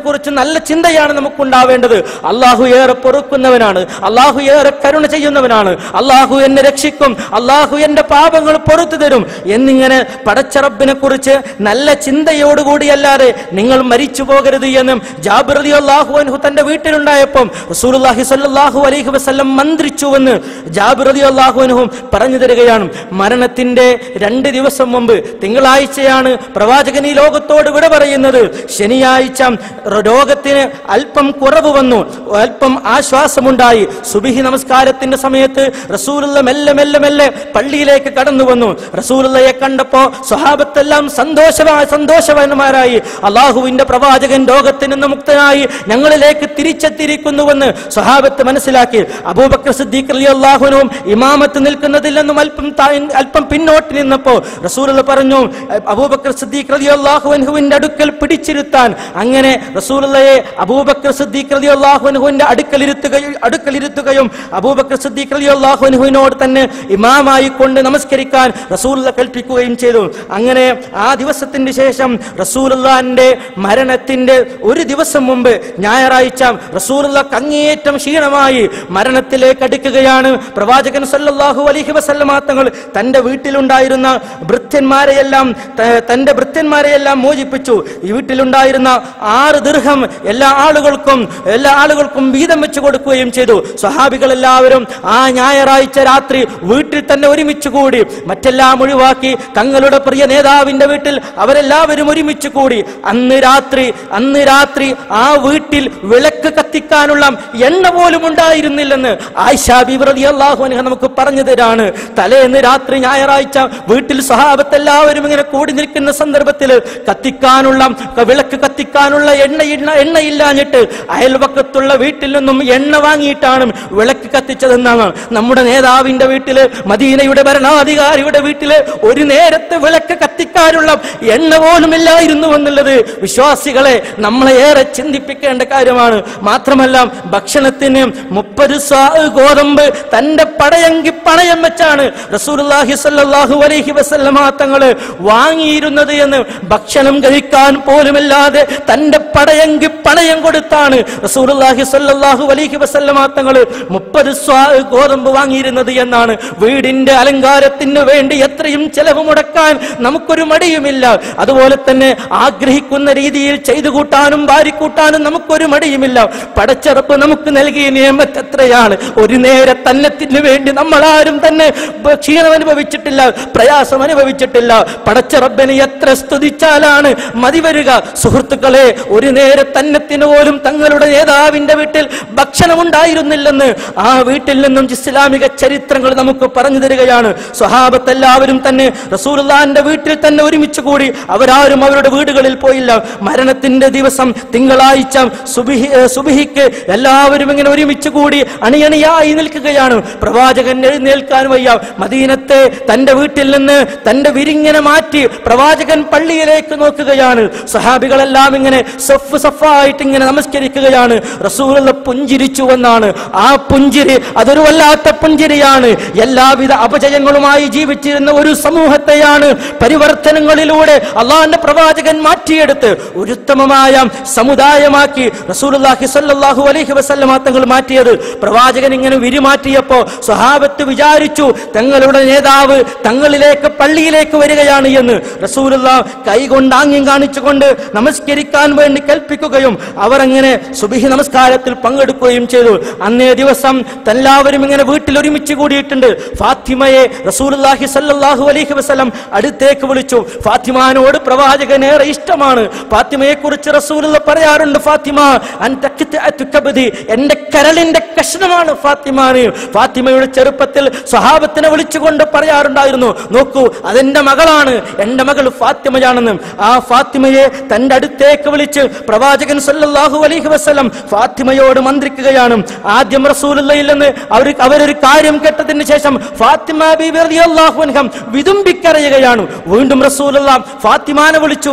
കുറിച്ച് നല്ല ചിന്തയാണ് നമുക്കുണ്ടാവേണ്ടത് അള്ളാഹു ഏറെ പൊറുക്കുന്നവനാണ് അള്ളാഹു ഏറെ കരുണ ചെയ്യുന്നവനാണ് അള്ളാഹു എന്നെ രക്ഷിക്കും അള്ളാഹു എന്റെ പാപങ്ങൾ പൊറത്തു തരും എന്നിങ്ങനെ പടച്ചറബിനെ കുറിച്ച് നല്ല ചിന്തയോടുകൂടിയല്ലാതെ നിങ്ങൾ മരിച്ചു പോകരുത് എന്നും ജാബിർ അലി അള്ളാഹു അൻഹു തന്റെ വീട്ടിലുണ്ടായപ്പം റസൂലുള്ളാഹി സ്വല്ലല്ലാഹു അലൈഹി വസല്ലം മന്ത്രിച്ചുവെന്ന് ജാബിർ അലി അള്ളാഹു അൻഹും പറഞ്ഞു തരികയാണ് മരണത്തിന്റെ രണ്ട് ദിവസം മുമ്പ് തിങ്കളാഴ്ചയാണ് പ്രവാചകൻ ഈ ലോകത്തോട് വിട പറയുന്നത് ശനിയാഴ്ച രോഗത്തിന് അല്പം കുറവ് വന്നു അല്പം ആശ്വാസമുണ്ടായി സുബിഹി നമസ്കാരത്തിന്റെ സമയത്ത് റസൂലുള്ള മെല്ലെ മെല്ലെ മെല്ലെ പള്ളിയിലേക്ക് കടന്നു വന്നു റസൂലുള്ളയെ കണ്ടപ്പോ സ്വഹാബത്തെല്ലാം സന്തോഷമായി സന്തോഷവാന്മാരായി അള്ളാഹുവിന്റെ പ്രവാചകൻ രോഗത്തിൽ നിന്ന് മുക്തനായി ഞങ്ങളിലേക്ക് തിരിച്ചെത്തിയിരിക്കുന്നുവെന്ന് സ്വഹാബത്ത് മനസ്സിലാക്കി അബൂബക്കർ സിദ്ദീഖ് അലി അള്ളാഹുനും ഇമാമത്ത് നിൽക്കുന്നതിൽ നിന്നും അല്പം താ- അല്പം പിന്നോട്ട് നിന്നപ്പോ റസൂലുള്ള പറഞ്ഞു അബൂബക്കർ സിദ്ദീഖ് അലി അള്ളാഹുവിന്റെ അടുക്കൽ പിടിച്ചിരുത്താൻ അങ്ങനെ റസൂലുള്ളയെ അബൂബക്കർ സിദ്ദീഖ് അലി അള്ളാഹുവിന്റെ അടുക്കലിരുത്തുകയും അടുക്കലിരുത്തുകയും അബൂബക്കർ സിദ്ദീഖ് അലി അള്ളാഹുവിനോട് തന്നെ ഇമാമായി കൊണ്ട് നമസ്കരിക്കാൻ റസൂലുള്ള കൽപ്പിക്കുകയും ചെയ്തു അങ്ങനെ ആ ദിവസത്തിന് ശേഷം റസൂലുള്ളാന്റെ മരണത്തിന്റെ ഒരു ദിവസം മുമ്പ് ഞായറാഴ്ച റസൂലുള്ള കങ്ങേറ്റം ക്ഷീണമായി മരണത്തിലേക്ക് അടുക്കുകയാണ് പ്രവാചകൻ സല്ലല്ലാഹു അലൈഹി വസല്ലമ തങ്ങൾ തന്റെ വീട്ടിലുണ്ടായിരുന്ന ഭൃത്യന്മാരെയെല്ലാം ത- തന്റെ ഭൃത്യന്മാരെയെല്ലാം മോചിപ്പിച്ചു ഈ വീട്ടിലുണ്ടായിരുന്ന ആറ് ദീർഘം എല്ലാ ആളുകൾക്കും എല്ലാ ആളുകൾക്കും വീതം വെച്ചു കൊടുക്കുകയും ചെയ്തു സ്വഹാബികൾ എല്ലാവരും ആ ഞായറാഴ്ച രാത്രി വീട്ടിൽ തന്നെ ഒരുമിച്ച് കൂടി മറ്റെല്ലാം ഒഴിവാക്കി തങ്ങളുടെ പ്രിയ നേതാവിന്റെ വീട്ടിൽ അവരെല്ലാവരും ഒരുമിച്ച് കൂടി അന്ന് രാത്രി അന്ന് രാത്രി ആ വീട്ടിൽ വിളക്ക് കത്തിക്കാനുള്ള എണ്ണ പോലും ഉണ്ടായിരുന്നില്ലെന്ന് ആയിഷാ ബിബ്രതി അള്ളാഹു അൻഹ നമുക്ക് പറഞ്ഞു തരാണ് തലേന്ന് രാത്രി ഞായറാഴ്ച വീട്ടിൽ സഹാബത്ത് എല്ലാവരും ഇങ്ങനെ കൂടി നിൽക്കുന്ന സന്ദർഭത്തിൽ കത്തിക്കാനുള്ള വിളക്ക് കത്തിക്കാനുള്ള എണ്ണ എണ്ണ എണ്ണയില്ലാഞ്ഞിട്ട് അയൽവക്കത്തുള്ള വീട്ടിൽ നിന്നും എണ്ണ വാങ്ങിയിട്ടാണ് വിളക്ക് കത്തിച്ചതെന്നാണ് നമ്മുടെ നേതാവിന്റെ വീട്ടില് മദീനയുടെ ഭരണാധികാരിയുടെ വീട്ടില് ഒരു നേരത്തെ വിളക്ക് കത്തിക്കാനുള്ള എണ്ണ പോലും ഇല്ലായിരുന്നു എന്നുള്ളത് വിശ്വാസികളെ നമ്മളെ ഏറെ ചിന്തിപ്പിക്കേണ്ട കാര്യമാണ് മാത്രമല്ല ഭക്ഷണത്തിന് മുപ്പത് സ്വാ ഗോതമ്പ് തന്റെ പടയങ്കി പണയം വെച്ചാണ് റസൂലുള്ളാഹി സ്വല്ലല്ലാഹു അലൈഹി വസല്ലമ തങ്ങള് വാങ്ങിയിരുന്നത് എന്ന് ഭക്ഷണം കഴിക്കാൻ പോലുമില്ലാതെ തന്റെ പടയങ്കി പണയം കൊടുത്താണ് റസൂലുള്ളാഹി സ്വല്ലല്ലാഹു അലൈഹി വസല്ലമ തങ്ങള് മുപ്പത് സ്വാ ഗോതമ്പ് വാങ്ങിയിരുന്നത് എന്നാണ് വീടിന്റെ അലങ്കാരത്തിന് വേണ്ടി എത്രയും ചെലവ് മുടക്കാൻ നമുക്കൊരു മടിയുമില്ല അതുപോലെ തന്നെ ആഗ്രഹിക്കുന്ന രീതിയിൽ ചെയ്തു കൂട്ടാനും വാരിക്കൂട്ടാനും നമുക്കൊരു മടിയുമില്ല പടച്ചറപ്പ് നമുക്ക് നൽകിയ നിയമത്ത് എത്രയാണ് ഒരു നേരെ തന്നത്തിന് വേണ്ടി നമ്മൾ ആരും തന്നെ ബ- ക്ഷീണം അനുഭവിച്ചിട്ടില്ല പ്രയാസം അനുഭവിച്ചിട്ടില്ല പടച്ചറബിനെ എത്ര സ്തുതിച്ചാലാണ് മതി വരിക സുഹൃത്തുക്കളെ ഒരു നേരെ തന്നത്തിന് പോലും തങ്ങളുടെ നേതാവിന്റെ വീട്ടിൽ ഭക്ഷണം ഉണ്ടായിരുന്നില്ലെന്ന് ആ വീട്ടിൽ നിന്നും ഇസ്ലാമിക ചരിത്രങ്ങൾ നമുക്ക് പറഞ്ഞു തരികയാണ് സ്വഹാബത്ത് എല്ലാവരും തന്നെ റസൂലുള്ളാന്റെ വീട്ടിൽ തന്നെ ഒരുമിച്ച് കൂടി അവരാരും അവരുടെ വീടുകളിൽ പോയില്ല മരണത്തിന്റെ ദിവസം തിങ്കളാഴ്ച സുബിഹി ഏ, സുബിഹിക്ക് എല്ലാവരും ഇങ്ങനെ ഒരുമിച്ച് കൂടി അണിയണിയായി നിൽക്കുകയാണ് പ്രവാചകൻ എഴുന്നേൽക്കാൻ വയ്യ മദീനത്തെ തന്റെ വീട്ടിൽ നിന്ന് തന്റെ വിരിങ്ങനെ മാറ്റി പ്രവാചകൻ പള്ളിയിലേക്ക് നോക്കുകയാണ് സഹാബികളെല്ലാം ഇങ്ങനെ സഫ് സഫായിട്ട് ഇങ്ങനെ നമസ്കരിക്കുകയാണ് റസൂലുള്ള പുഞ്ചിരിച്ചു എന്നാണ് ആ പുഞ്ചിരി അതൊരു വല്ലാത്ത പുഞ്ചിരിയാണ് എല്ലാവിധ അപജയങ്ങളുമായി ജീവിച്ചിരുന്ന ഒരു സമൂഹത്തെയാണ് പരിവർത്തനങ്ങളിലൂടെ അള്ളാഹിന്റെ പ്രവാചകൻ മാറ്റിയെടുത്ത് ഒരു ഉത്തമമായ സമുദായമാക്കി റസൂലുള്ളാഹി സ്വല്ലല്ലാഹു അലൈഹി വസല്ലമ തങ്ങൾ മാറ്റിയത് പ്രവാചകൻ ഇങ്ങനെ വിരിമാറ്റിയപ്പോ സ്വഹാബത്ത് വിചാരിച്ചു തങ്ങളുടെ നേതാവ് തങ്ങളിലേക്ക് പള്ളിയിലേക്ക് വരികയാണ് എന്ന് റസൂലുള്ള കൈകൊണ്ട് ആംഗ്യം കാണിച്ചുകൊണ്ട് നമസ്കരിക്കാൻ വേണ്ടി കൽപ്പിക്കുകയും അവർ അങ്ങനെ സുബിഹി നമസ്കാരത്തിൽ പങ്കെടുക്കുകയും ചെയ്തു അന്നേ ദിവസം എല്ലാവരും ഇങ്ങനെ വീട്ടിൽ ഒരുമിച്ച് കൂടിയിട്ടുണ്ട് ഫാത്തിമയെ റസൂലുള്ളാഹി സല്ലല്ലാഹു അലൈഹി വസല്ലം അടുത്തേക്ക് വിളിച്ചു ഫാത്തിമാനോട് പ്രവാചകൻ ഏറെ ഇഷ്ടമാണ് ഫാത്തിമയെ കുറിച്ച് റസൂലുള്ള പറയാറുണ്ട് ഫാത്തിമ അൻത ഖിത്അത്തു കബ്ദി എന്റെ കരളിന്റെ കഷ്ണമാണ് ഫാത്തിമാന് ഫാത്തിമയുടെ ചെറുപ്പത്തിൽ സ്വഹാബത്തിനെ വിളിച്ചുകൊണ്ട് പറയാറുണ്ടായിരുന്നു നോക്കൂ അതെന്റെ മകളാണ് എന്റെ മകൾ ഫാത്തിമയാണെന്ന് ആ ഫാത്തിമയെ തന്റെ അടുത്തേക്ക് വിളിച്ച് പ്രവാചകൻ സല്ലല്ലാഹു അലൈഹി വസല്ലം ഫാത്തിമയോട് മന്ത്രിക്കുകയാണ് ആദ്യം റസൂലുള്ളയിൽ നിന്ന് അവർ അവരൊരു കാര്യം കേട്ടതിന് ശേഷം ഫാത്തിമ ബീബി റളിയല്ലാഹു അൻഹ വിതുമ്പിക്കരയുകയാണ് വീണ്ടും റസൂലുള്ള ഫാത്തിമാനെ വിളിച്ചു വീണ്ടും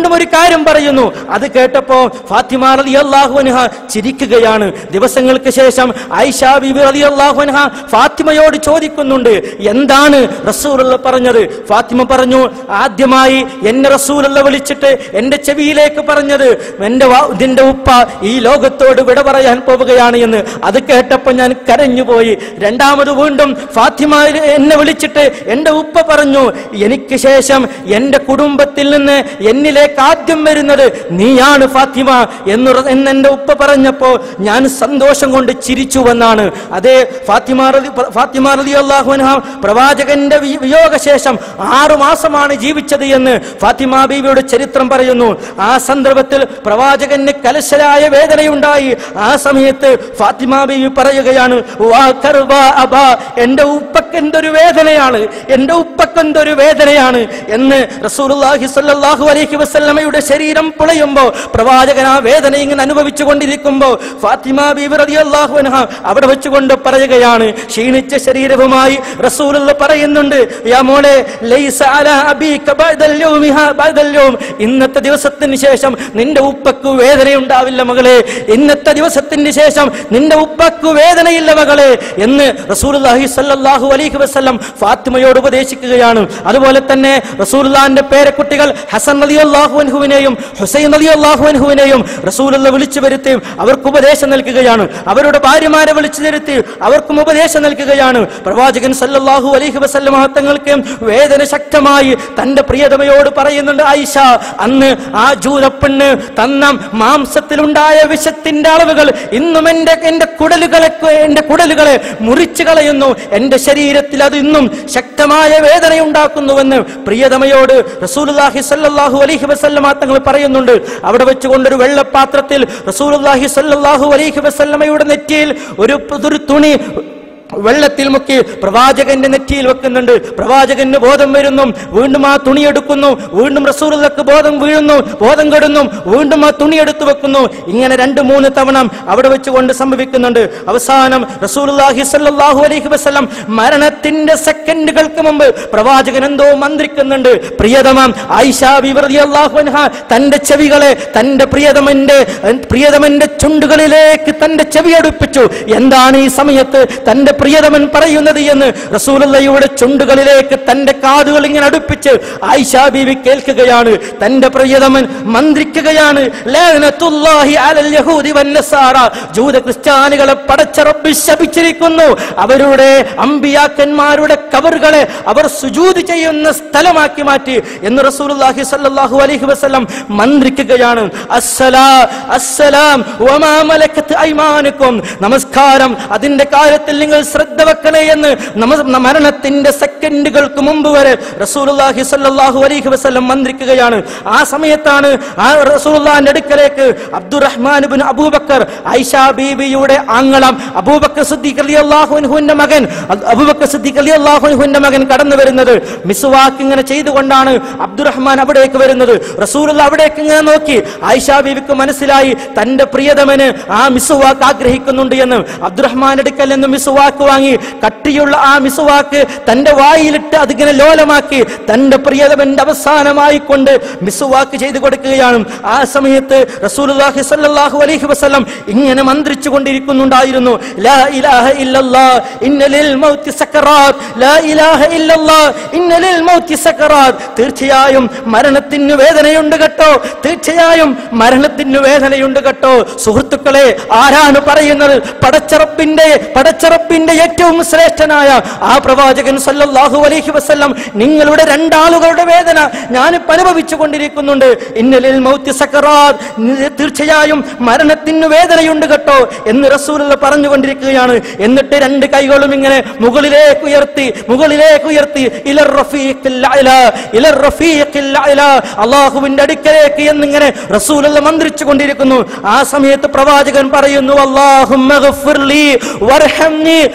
വീണ്ടും ഒരു കാര്യം പറയുന്നു അത് കേട്ടപ്പോ ഫാത്തിമ റളിയല്ലാഹു അൻഹ ചിരിക്കുകയാണ് ദിവസങ്ങൾക്ക് ശേഷം ഐഷ ബിബി റളിയല്ലാഹു അൻഹ ഫാത്തിമയോട് ചോദിക്കുന്നുണ്ട് എന്താണ് റസൂലുള്ള പറഞ്ഞത് ഫാത്തിമ പറഞ്ഞു ആദ്യമായി എന്നെ റസൂലുള്ള വിളിച്ചിട്ട് എന്റെ ചെവിയിലേക്ക് പറഞ്ഞത് എന്റെ വാ- നിന്റെ ഉപ്പ ഈ ലോകത്തോട് വിട പറയാൻ പോവുകയാണ് എന്ന് അത് കേട്ടപ്പോൾ ഞാൻ കരഞ്ഞുപോയി രണ്ടാമത് വീണ്ടും ഫാത്തിമ എന്നെ വിളിച്ചിട്ട് എന്റെ ഉപ്പ പറഞ്ഞു എനിക്ക് ശേഷം എന്റെ കുടുംബത്തിൽ നിന്ന് എന്നിലേക്ക് ആദ്യം വരുന്നത് നീയാണ് ഫാത്തിമ എന്ന് എന്ന് എന്റെ ഉപ്പ പറഞ്ഞപ്പോ ഞാൻ സന്തോഷം കൊണ്ട് ചിരിച്ചുവെന്നാണ് അതേ ഫാത്തിമ റളി- ഫാത്തിമ റളിയല്ലാഹു അൻഹ പ്രവാചകന്റെ വി- വിയോഗശേഷം ആറു മാസമാണ് ജീവിച്ചത് എന്ന് ഫാത്തിമ ബീവിയുടെ ചരിത്രം പറയുന്നു ആ സന്ദർഭത്തിൽ പ്രവാചകന് കലശലായ വേദനയുണ്ടായി ആ സമയത്ത് ഫാത്തിമ ബീവി പറയുകയാണ് "വാ കർവാ അബാ, എന്റെ ഉപ്പക്ക് എന്തൊരു വേദനയാണ് എന്റെ ഉപ്പക്ക് എന്തൊരു വേദനയാണ് എന്ന് റസൂലുള്ളാഹി സ്വല്ലല്ലാഹു അലൈഹി വസല്ലമയുടെ ശരീരം പുളയുമ്പോ പ്രവാചകൻ ആ വേദന ഇങ്ങനെ അനുഭവിച്ചു കൊണ്ടിരിക്കുമ്പോ ഫാത്തിമ ബീവി റളിയല്ലാഹു അൻഹ അവിടെ വെച്ചുകൊണ്ട് പറയുകയാണ് ക്ഷീണിച്ച ശരീരവുമായി റസൂലുള്ള പറയുന്നുണ്ട് യാ മോളെ ലൈസ അലാ അബീക ബഅദൽ യൗമി ഹാ ബഅദൽ യൗം ഇന്നത്തെ ദിവസത്തിന് ശേഷം നിന്റെ ഉപ്പക്ക് വേദനയുണ്ടാവില്ല മകളെ ഇന്നത്തെ ദിവസത്തിന് ശേഷം നിന്റെ ഉപ്പക്ക് വേദനയില്ല മകളെ എന്ന് റസൂലുള്ളാഹി സ്വല്ലല്ലാഹു അലൈഹി വസല്ലം ഫാത്തിമയോട് ഉപദേശിക്കുകയാണ് അതുപോലെ തന്നെ റസൂലുള്ളാഹിന്റെ പേരക്കുട്ടികൾ ഹസൻ റളിയല്ലാഹു അൻഹുവിനെയും ഹുസൈൻ റളിയല്ലാഹു അൻഹുവിനെയും റസൂലുള്ള വിളിച്ചു വരുത്തി അവർക്ക് ഉപദേശം നൽകുകയാണ് അവരുടെ ഭാര്യമാരെ വിളിച്ചു വരുത്തി അവർക്കും ഉപദേശം നൽകുകയാണ് പ്രവാചകൻ സല്ലല്ലാഹു അലൈഹി വസല്ലം തങ്ങൾക്ക് വേദന ശക്തമായി തന്റെ പ്രിയതമയോട് പറയുന്നുണ്ട് ആയിഷ അന്ന് ആ ജൂതപ്പെണ്ണ് തന്ന മാംസത്തിലുണ്ടായ വിഷത്തിന്റെ അളവുകൾ ഇന്നും എന്റെ എന്റെ കുടലുകളെ എന്റെ കുടലുകളെ മുറിച്ചു കളയുന്നു എന്റെ ശരീരത്തിൽ അത് ഇന്നും ശക്തമായ വേദന ഉണ്ടാക്കുന്നുവെന്ന് പ്രിയതമയോട് റസൂലുള്ളാഹി സല്ലല്ലാഹു അലൈഹി വസല്ലമ തങ്ങൾ പറയുന്നുണ്ട് അവിടെ വെച്ചുകൊണ്ടൊരു വെള്ളപ്പാത്രത്തിൽ റസൂലുള്ളാഹി സല്ലല്ലാഹു അലൈഹി വസല്ലമയുടെ നെറ്റിയിൽ ഒരു ഒരു തുണി വെള്ളത്തിൽ മുക്കി പ്രവാചകന്റെ നെറ്റിയിൽ വെക്കുന്നുണ്ട് പ്രവാചകന് ബോധം വരുന്നു വീണ്ടും ആ തുണി എടുക്കുന്നു വീണ്ടും റസൂലുള്ളക്ക് ബോധം വീഴുന്നു ബോധം കെടുന്നു വീണ്ടും ആ തുണി എടുത്തു വെക്കുന്നു ഇങ്ങനെ രണ്ട് മൂന്ന് തവണ അവിടെ വെച്ചുകൊണ്ട് സംഭവിക്കുന്നുണ്ട് അവസാനം റസൂലുള്ളാഹി സ്വല്ലല്ലാഹു അലൈഹി വസല്ലം മരണത്തിന്റെ സെക്കൻഡുകൾക്ക് മുമ്പ് പ്രവാചകൻ എന്തോ മന്ത്രിക്കുന്നുണ്ട് പ്രിയതമ ആയിഷ ബിബി റളിയല്ലാഹു അൻഹ തന്റെ ചെവികളെ തന്റെ പ്രിയതമന്റെ പ്രിയതമന്റെ ചുണ്ടുകളിലേക്ക് തന്റെ ചെവി അടുപ്പിച്ചു എന്താണ് ഈ സമയത്ത് തന്റെ പ്രിയതമൻ പറയുന്നത് എന്ന് റസൂലുള്ളയുടെ ചുണ്ടുകളിലേക്ക് തന്റെ കാതുകൾ ഇങ്ങനെ അടുപ്പിച്ച് ആയിഷ ബീവി കേൾക്കുകയാണ് തന്റെ പ്രിയതമൻ മന്ത്രിക്കുകയാണ് ലഅനത്തുല്ലാഹി അലൽ യഹൂദി വന്നസാറ ജൂത ക്രിസ്ത്യാനികളെ പടച്ചറബ് ശപിച്ചിരിക്കുന്നു അവരുടെ അമ്പിയാക്കന്മാരുടെ കബറുകളെ അവർ സുജൂദ് ചെയ്യുന്ന സ്ഥലമാക്കി മാറ്റി എന്ന് റസൂലുള്ളാഹി സ്വല്ലല്ലാഹു അലൈഹി വസല്ലം മന്ത്രിക്കുകയാണ് അസ്സലാ അസ്സലാം വമാ മലക്കത്ത് ഐമാനുക്കും നമസ്കാരം അതിന്റെ കാര്യത്തിൽ നിങ്ങൾ ശ്രദ്ധ വെക്കണേ എന്ന് നമ മരണത്തിന്റെ സെക്കൻഡുകൾക്ക് മുമ്പ് വരെ റസൂലുള്ളാഹി സ്വല്ലല്ലാഹു അലൈഹി വസല്ലം മന്ത്രിക്കുകയാണ് ആ സമയത്താണ് ആ റസൂലുള്ളാഹിന്റെ അടുക്കലേക്ക് അബ്ദുറഹ്മാൻ ഇബ്നു അബൂബക്കർ ഐഷ ബീവിയുടെ ആങ്ങളം അബൂബക്കർ സിദ്ദീഖ് റളിയല്ലാഹു അൻഹുവിന്റെ മകൻ അ- അബൂബക്കർ സിദ്ദീഖ് റളിയല്ലാഹു അൻഹുവിന്റെ മകൻ കടന്നു വരുന്നത് മിസ്വാക്ക് ഇങ്ങനെ ചെയ്തുകൊണ്ടാണ് അബ്ദുറഹ്മാൻ അവിടേക്ക് വരുന്നത് റസൂലുള്ള അവിടേക്ക് ഇങ്ങനെ നോക്കി ആയിഷ ബീവിക്ക് മനസ്സിലായി തന്റെ പ്രിയതമന് ആ മിസ്വാക്ക് ആഗ്രഹിക്കുന്നുണ്ട് എന്ന് അബ്ദുറഹ്മാൻ അടുക്കൽ നിന്ന് മിസ്വാക്ക് വാങ്ങി കട്ടിയുള്ള ആ മിസ്വാക്ക് തന്റെ വായിലിട്ട് അതിങ്ങനെ ലോലമാക്കി തന്റെ പ്രിയതമന്റെ അവസാനമായി കൊണ്ട് മിസ്വാക്ക് ചെയ്തു കൊടുക്കുകയാണ് ആ സമയത്ത് റസൂലുള്ളാഹി സ്വല്ലല്ലാഹു അലൈഹി വസല്ലം ഇങ്ങനെ മന്ത്രിച്ചു കൊണ്ടിരിക്കുന്നുണ്ടായിരുന്നു ലാ ഇലാഹ ഇല്ലല്ലാ ഇന്ന ലിൽ മൗത്തി സക്കറാത്ത് ലാ ഇലാഹ ഇല്ലല്ലാ ഇന്ന ലിൽ മൗത്തി സക്കറാത്ത് തീർച്ചയായും മരണത്തിന് വേദനയുണ്ട് കേട്ടോ തീർച്ചയായും മരണത്തിന് വേദനയുണ്ട് കേട്ടോ സുഹൃത്തുക്കളെ ആരാണ് പറയുന്നത് പടച്ചറപ്പിന്റെ പടച്ചറപ്പിന്റെ ഏറ്റവും ശ്രേഷ്ഠനായ ആ പ്രവാചകൻ സല്ലല്ലാഹു അലൈഹി വസല്ലം നിങ്ങളുടെ രണ്ടാളുകളുടെ വേദന ഞാനിപ്പോൾ അനുഭവിച്ചു കൊണ്ടിരിക്കുന്നുണ്ട് ഇന്നലിൽ മൗത്തി സക്കറാത്ത് തീർച്ചയായും മരണത്തിന് വേദനയുണ്ട് കേട്ടോ എന്ന് റസൂലുള്ള പറഞ്ഞുകൊണ്ടിരിക്കുകയാണ് എന്നിട്ട് രണ്ട് കൈകളും ഇങ്ങനെ മുകളിലേക്ക് ഉയർത്തി മുകളിലേക്ക് ഉയർത്തി ഇലർ റഫീഖിൽ അഅ്ലാ, ഇലർ റഫീഖിൽ അഅ്ലാ, അള്ളാഹുവിന്റെ അടുക്കലേക്ക് എന്നിങ്ങനെ റസൂലുള്ള മന്ത്രിച്ചു കൊണ്ടിരിക്കുന്നു ആ സമയത്ത് പ്രവാചകൻ പറയുന്നു അല്ലാഹുമ്മ ഗഫിർലി വർഹംനി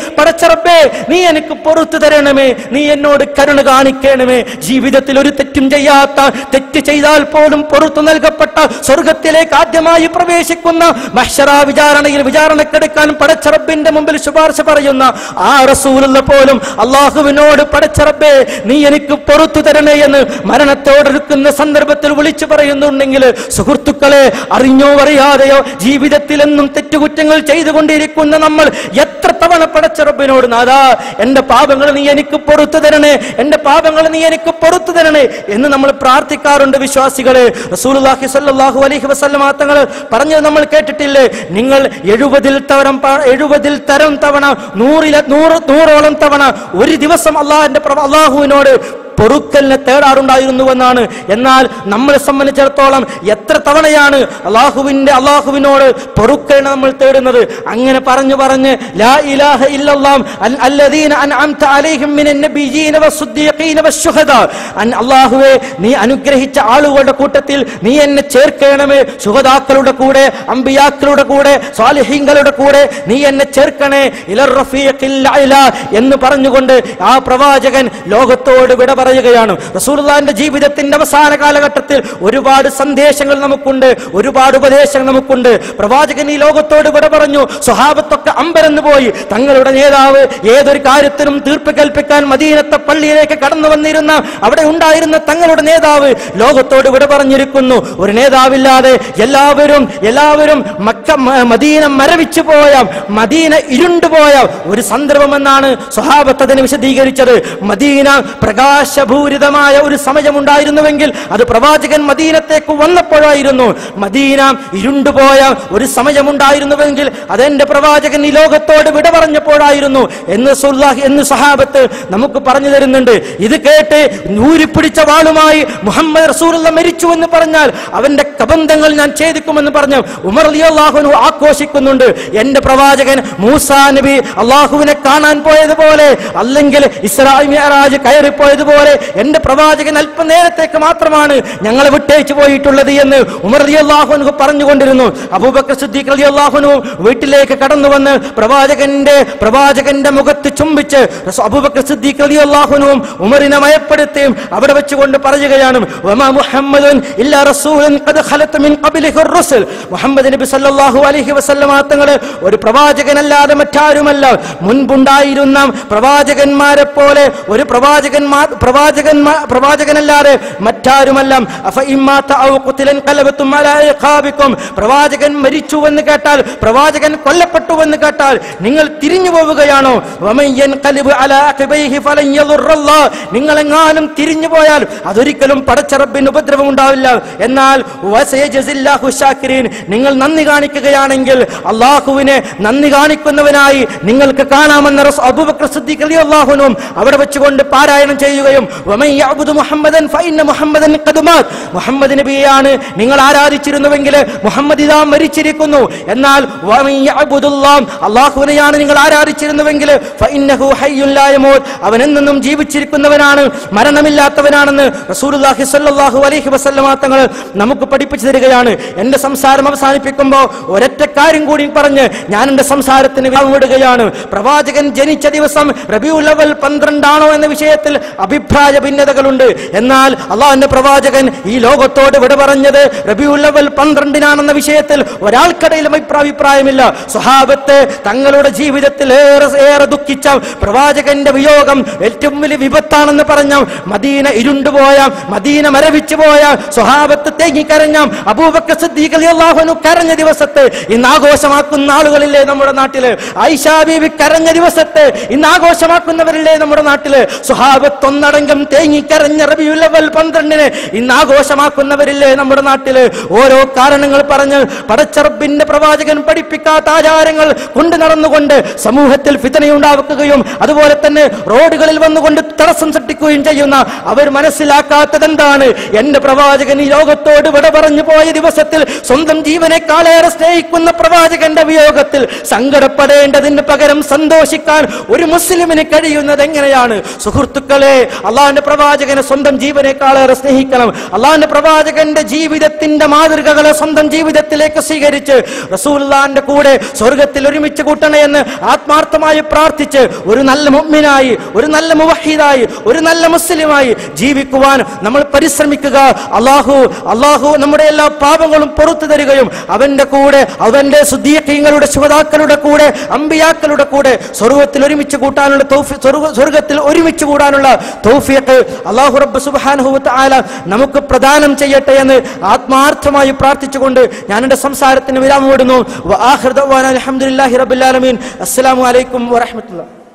പടച്ചറബേ നീ എനിക്ക് പുറത്തു തരണമേ നീ എന്നോട് കരുണ കാണിക്കണമേ ജീവിതത്തിൽ ഒരു തെറ്റും ചെയ്യാത്ത തെറ്റ് ചെയ്താൽ പോലും പുറത്തു നൽകപ്പെട്ട സ്വർഗത്തിലേക്ക് ആദ്യമായി പ്രവേശിക്കുന്ന മഹ്ഷറ വിചാരണയിൽ വിചാരണക്കെടുക്കാൻ പടച്ചറബിന്റെ മുമ്പിൽ ശുപാർശ പറയുന്ന ആ റസൂലുള്ള പോലും അള്ളാഹുവിനോട് പടച്ചറബേ നീ എനിക്ക് പുറത്തു തരണേ എന്ന് മരണത്തോടൊരുക്കുന്ന സന്ദർഭത്തിൽ വിളിച്ചു പറയുന്നുണ്ടെങ്കിൽ സുഹൃത്തുക്കളെ അറിഞ്ഞോ അറിയാതെയോ ജീവിതത്തിൽ എന്നും തെറ്റുകുറ്റങ്ങൾ ചെയ്തുകൊണ്ടിരിക്കുന്ന നമ്മൾ എത്ര തവണ പടച്ചറബിനോട് നാദാ എന്റെ പാപങ്ങൾ നീ എനിക്ക് പുറത്തു തരണേ എന്റെ പാപങ്ങൾ നീ എനിക്ക് പുറത്തു തരണേ എന്ന് നമ്മൾ പ്രാർത്ഥിക്കാറുണ്ട് വിശ്വാസികളെ റസൂലുള്ളാഹി സ്വല്ലല്ലാഹു അലൈഹി വസല്ലമ തങ്ങൾ പറഞ്ഞത് നമ്മൾ കേട്ടിട്ടില്ലേ നിങ്ങൾ എഴുപതിൽ തവണ എഴുപതിൽ തരം തവണ നൂറിലെ നൂറ് നൂറോളം തവണ ഒരു ദിവസം അള്ളാഹിന്റെ പ്രവ- അള്ളാഹുവിനോട് പൊറുക്കലിനെ തേടാറുണ്ടായിരുന്നുവെന്നാണ് എന്നാൽ നമ്മളെ സംബന്ധിച്ചിടത്തോളം എത്ര തവണയാണ് അള്ളാഹുവിന്റെ അള്ളാഹുവിനോട് പൊറുക്കലിനെ നമ്മൾ തേടുന്നത് അങ്ങനെ പറഞ്ഞു പറഞ്ഞ് ലാ ഇലാഹ ഇല്ലല്ലാഹ് അൽ- അല്ലദീന അൻഅംത അലൈഹിം മിനൻ നബിയ്യീന വസ്സുദ്ദീഖീന വശുഹദാ അൻ അള്ളാഹുവേ നീ അനുഗ്രഹിച്ച ആളുകളുടെ കൂട്ടത്തിൽ നീ എന്നെ ചേർക്കണമേ ശുഹദാക്കളുടെ കൂടെ അമ്പിയാക്കളുടെ കൂടെ സ്വാലിഹീങ്ങളുടെ കൂടെ നീ എന്നെ ചേർക്കണേ ഇലർ റഫീഖിൽ അഅ്ല എന്ന് പറഞ്ഞുകൊണ്ട് ആ പ്രവാചകൻ ലോകത്തോട് വിട പറയുകയാണ് റസൂലുള്ളാഹിന്റെ ജീവിതത്തിന്റെ അവസാന കാലഘട്ടത്തിൽ ഒരുപാട് സന്ദേശങ്ങൾ നമുക്കുണ്ട് ഒരുപാട് ഉപദേശങ്ങൾ നമുക്കുണ്ട് പ്രവാചകൻ ഈ ലോകത്തോട് വിട പറഞ്ഞു സ്വഹാബത്തൊക്കെ അമ്പരന്ന് പോയി തങ്ങളുടെ നേതാവ് ഏതൊരു കാര്യത്തിനും തീർപ്പ് കൽപ്പിക്കാൻ മദീനത്തെ പള്ളിയിലേക്ക് കടന്നു വന്നിരുന്ന അവിടെ ഉണ്ടായിരുന്ന തങ്ങളുടെ നേതാവ് ലോകത്തോട് വിട പറഞ്ഞിരിക്കുന്നു ഒരു നേതാവില്ലാതെ എല്ലാവരും എല്ലാവരും മക്ക മ- മദീന മരവിച്ചു പോയ മദീന ഇരുണ്ടുപോയ ഒരു സന്ദർഭമെന്നാണ് സ്വഹാബത്ത് അതിനെ വിശദീകരിച്ചത് മദീന പ്രകാശഭൂരിതമായ ഒരു സമയമുണ്ടായിരുന്നുവെങ്കിൽ അത് പ്രവാചകൻ മദീനത്തേക്ക് വന്നപ്പോഴായിരുന്നു മദീന ഇരുണ്ടുപോയ ഒരു സമയമുണ്ടായിരുന്നുവെങ്കിൽ അതെന്റെ പ്രവാചകൻ ഈ ലോകത്തോട് വിട പറഞ്ഞപ്പോഴായിരുന്നു എന്ന് സുല്ലാഹി എന്ന് സഹാബത്ത് നമുക്ക് പറഞ്ഞു തരുന്നുണ്ട് ഇത് കേട്ട് നൂരിപ്പിടിച്ച വാളുമായി മുഹമ്മദ് റസൂലുള്ള മരിച്ചു എന്ന് പറഞ്ഞാൽ അവന്റെ കബന്ധങ്ങൾ ഞാൻ ഛേദിക്കുമെന്ന് പറഞ്ഞു ഉമർ അലി അള്ളാഹുനു ആഘോഷിക്കുന്നുണ്ട് എന്റെ പ്രവാചകൻ മൂസാ നബി അള്ളാഹുവിനെ കാണാൻ പോയതുപോലെ അല്ലെങ്കിൽ ഇസ്രായി മിഅറാജ് കയറിപ്പോയതുപോലെ എന്റെ പ്രവാചകൻ അല്പനേരത്തേക്ക് മാത്രമാണ് ഞങ്ങളെ വിട്ടേച്ചു പോയിട്ടുള്ളത് എന്ന് ഉമർ അലി അള്ളാഹുനു പറഞ്ഞുകൊണ്ടിരുന്നു അബൂബക്കർ സിദ്ദീഖ് അലി അള്ളാഹുനു വീട്ടിലേക്ക് കടന്നു വന്ന് പ്രവാചകന്റെ പ്രവാചകന്റെ മുഖത്ത് ചുംബിച്ച് റസൂ- അബൂബക്കർ സിദ്ദീഖ് അലി അള്ളാഹുനുവും ഉമറിനെ മയപ്പെടുത്തിയും അവിടെ വെച്ചുകൊണ്ട് പറയുകയാണ് വമാ മുഹമ്മദുൻ ഇല്ലാ റസൂലുൻ ഖദ് ഖലത്ത് മിൻ ഖബ്ലിഹി റുസുൽ മുഹമ്മദ് നബി സല്ലല്ലാഹു അലൈഹി വസല്ലമ തങ്ങൾ ഒരു പ്രവാചകനല്ലാതെ മറ്റാരുമല്ല മുൻപുണ്ടായിരുന്ന പ്രവാചകന്മാരെ പോലെ ഒരു പ്രവാചകന്മാർ പ്രവാചകന്മാർ പ്രവാചകനല്ലാതെ മറ്റാരുമല്ല അഫ ഇമ്മാത ഔ ഖുതിലൻ ഖലബത്തും അലാ ഇഖാബിക്കും പ്രവാചകൻ മരിച്ചു എന്ന് കേട്ടാൽ പ്രവാചകൻ കൊല്ലപ്പെട്ടു എന്ന് കേട്ടാൽ നിങ്ങൾ തിരിഞ്ഞു പോവുകയാണോ വമൻ യൻഖലിബ് അലാ അഖിബൈഹി ഫലൻ യദുറല്ലാഹ് നിങ്ങളെങ്ങാനും തിരിഞ്ഞു പോയാൽ അതൊരിക്കലും പടച്ചറബിന് ഉപദ്രവം ഉണ്ടാവില്ല എന്നാൽ വസയജസില്ലാഹു ശാക്കിരീൻ നിങ്ങൾ നന്ദി കാണിക്കുകയാണെങ്കിൽ അള്ളാഹുവിനെ നന്ദി കാണിക്കുന്നവനായി നിങ്ങൾക്ക് കാണാമെന്ന റസൂ- അബൂബക്കർ സിദ്ദീഖ് റളിയല്ലാഹുനും അവിടെ വെച്ചുകൊണ്ട് പാരായണം ചെയ്യുകയും വമൻ യഅ്ബുദു മുഹമ്മദൻ ഫഇന്ന മുഹമ്മദൻ ഖദ് മാത് മുഹമ്മദ് നബിയെയാണ് നിങ്ങൾ ആരാധിച്ചിരുന്നുവെങ്കിൽ മുഹമ്മദ് ഇതാ മരിച്ചിരിക്കുന്നു എന്നാൽ വമൻ യഅ്ബുദുല്ലാഹ് അള്ളാഹുവിനെയാണ് നിങ്ങൾ ആരാധിച്ചിരുന്നുവെങ്കിൽ ഫഇന്നഹു ഹയ്യുൻ ലാ യമൂത് അവൻ എന്നെന്നും ജീവിച്ചിരിക്കുന്നവനാണ് മരണമില്ലാത്തവനാണെന്ന് റസൂലുള്ളാഹി സ്വല്ലല്ലാഹു അലൈഹി വസല്ലമ തങ്ങൾ നമുക്ക് പഠിപ്പിച്ചു തരികയാണ് എന്റെ സംസാരം അവസാനിപ്പിക്കുമ്പോൾ ഒരൊറ്റ കാര്യം കൂടി പറഞ്ഞ് ഞാൻ എന്റെ സംസാരത്തിന് വിരാമം വിടുകയാണ് പ്രവാചകൻ ജനിച്ച ദിവസം റബിയുൽ അവൽ പന്ത്രണ്ടാണോ എന്ന വിഷയത്തിൽ അഭിപ്രായ ഭിന്നതകളുണ്ട് എന്നാൽ അള്ളാഹുന്റെ പ്രവാചകൻ ഈ ലോകത്തോട് വിട പറഞ്ഞത് റബിയുൽ അവൽ പന്ത്രണ്ടിനാണെന്ന വിഷയത്തിൽ ഒരാൾക്കിടയിലും അഭിപ്രായമില്ല സ്വഹാബത്ത് തങ്ങളുടെ ജീവിതത്തിൽ ഏറെ ഏറെ ദുഃഖിച്ച പ്രവാചകന്റെ വിയോഗം ഏറ്റവും വലിയ വിപത്താണെന്ന് പറഞ്ഞ മദീന ഇരുണ്ടുപോയ മദീന മരവിച്ചു പോയ സ്വഹാബത്ത് തേങ്ങിക്കരഞ്ഞ അബൂബക്കർ സിദ്ദീഖ് റളിയല്ലാഹു അൻഹു കരഞ്ഞ ദിവസത്തെ ഇന്ന് ആഘോഷമാക്കുന്ന ആളുകളില്ലേ നമ്മുടെ നാട്ടില് ആയിഷാ ബീവി കരഞ്ഞ ദിവസത്തെ ഇന്ന് ആഘോഷമാക്കുന്നവരില്ലേ നമ്മുടെ നാട്ടില് സ്വഹാബത്ത് ഒന്നടങ്കം തേങ്ങിക്കരഞ്ഞ റബിയുൽ അവൽ പന്ത്രണ്ടിന് ഇന്ന് ആഘോഷമാക്കുന്നവരില്ലേ നമ്മുടെ നാട്ടില് ഓരോ കാരണങ്ങൾ പറഞ്ഞ് പടച്ചറബിന്റെ പ്രവാചകൻ പഠിപ്പിക്കാത്ത ആചാരങ്ങൾ കൊണ്ടു നടന്നുകൊണ്ട് സമൂഹത്തിൽ ഫിതനയുണ്ടാക്കുകയും അതുപോലെ തന്നെ റോഡുകളിൽ വന്നുകൊണ്ട് തടസ്സം സൃഷ്ടിക്കുകയും ചെയ്യുന്ന അവർ മനസ്സിലാക്കാത്തതെന്താണ് എന്റെ പ്രവാചകൻ ഈ ലോകത്തോട് വിട പറഞ്ഞു പോയ ദിവസത്തിൽ സ്വന്തം ജീവനേക്കാളേറെ സ്നേഹിക്കുന്ന പ്രവാചകന്റെ വിയോഗത്തിൽ സങ്കടപ്പെടേണ്ടതിന് പകരം സന്തോഷിക്കാൻ ഒരു മുസ്ലിമിന് കഴിയുന്നത് എങ്ങനെയാണ് സുഹൃത്തുക്കളെ അള്ളാഹുവിന്റെ പ്രവാചകനെ സ്വന്തം ജീവനേക്കാളേറെ സ്നേഹിക്കണം അള്ളാഹുവിന്റെ പ്രവാചകന്റെ ജീവിതത്തിന്റെ മാതൃകകളെ സ്വന്തം ജീവിതത്തിലേക്ക് സ്വീകരിച്ച് റസൂലുള്ളാന്റെ കൂടെ സ്വർഗത്തിൽ ഒരുമിച്ച് കൂട്ടണേ എന്ന് ആത്മാർത്ഥമായി പ്രാർത്ഥിച്ച് ഒരു നല്ല മുഅ്മിനായി ഒരു നല്ല മുവഹീദായി ഒരു നല്ല മുസ്ലിമായി ജീവിക്കുവാൻ നമ്മൾ പരിശ്രമിക്കുക അള്ളാഹു അള്ളാഹു നമ്മുടെ എല്ലാ പാപങ്ങളും പുറത്തു തരികയും അവന്റെ കൂടെ അവന്റെ സുദ്ദീഖീങ്ങളുടെ ശുഭതാക്കളുടെ കൂടെ അമ്പിയാക്കളുടെ കൂടെ സ്വർഗത്തിൽ ഒരുമിച്ച് കൂട്ടാനുള്ള തൗഫി- സ്വർഗ- സ്വർഗത്തിൽ ഒരുമിച്ച് കൂടാനുള്ള തൗഫീഖ് അള്ളാഹു റബ്ബ് സുബ്ഹാനഹു വതആല നമുക്ക് പ്രദാനം ചെയ്യട്ടെ എന്ന് ആത്മാർത്ഥമായി പ്രാർത്ഥിച്ചുകൊണ്ട് ഞാൻ എൻ്റെ സംസാരത്തിന് വിരാമം വിടുന്നു വ ആഖിർ ദഅ്വാനാ അൽഹംദുലില്ലാഹി റബ്ബിൽ ആലമീൻ അസ്സലാമു അലൈക്കും വറഹ്മത്തുള്ളാഹി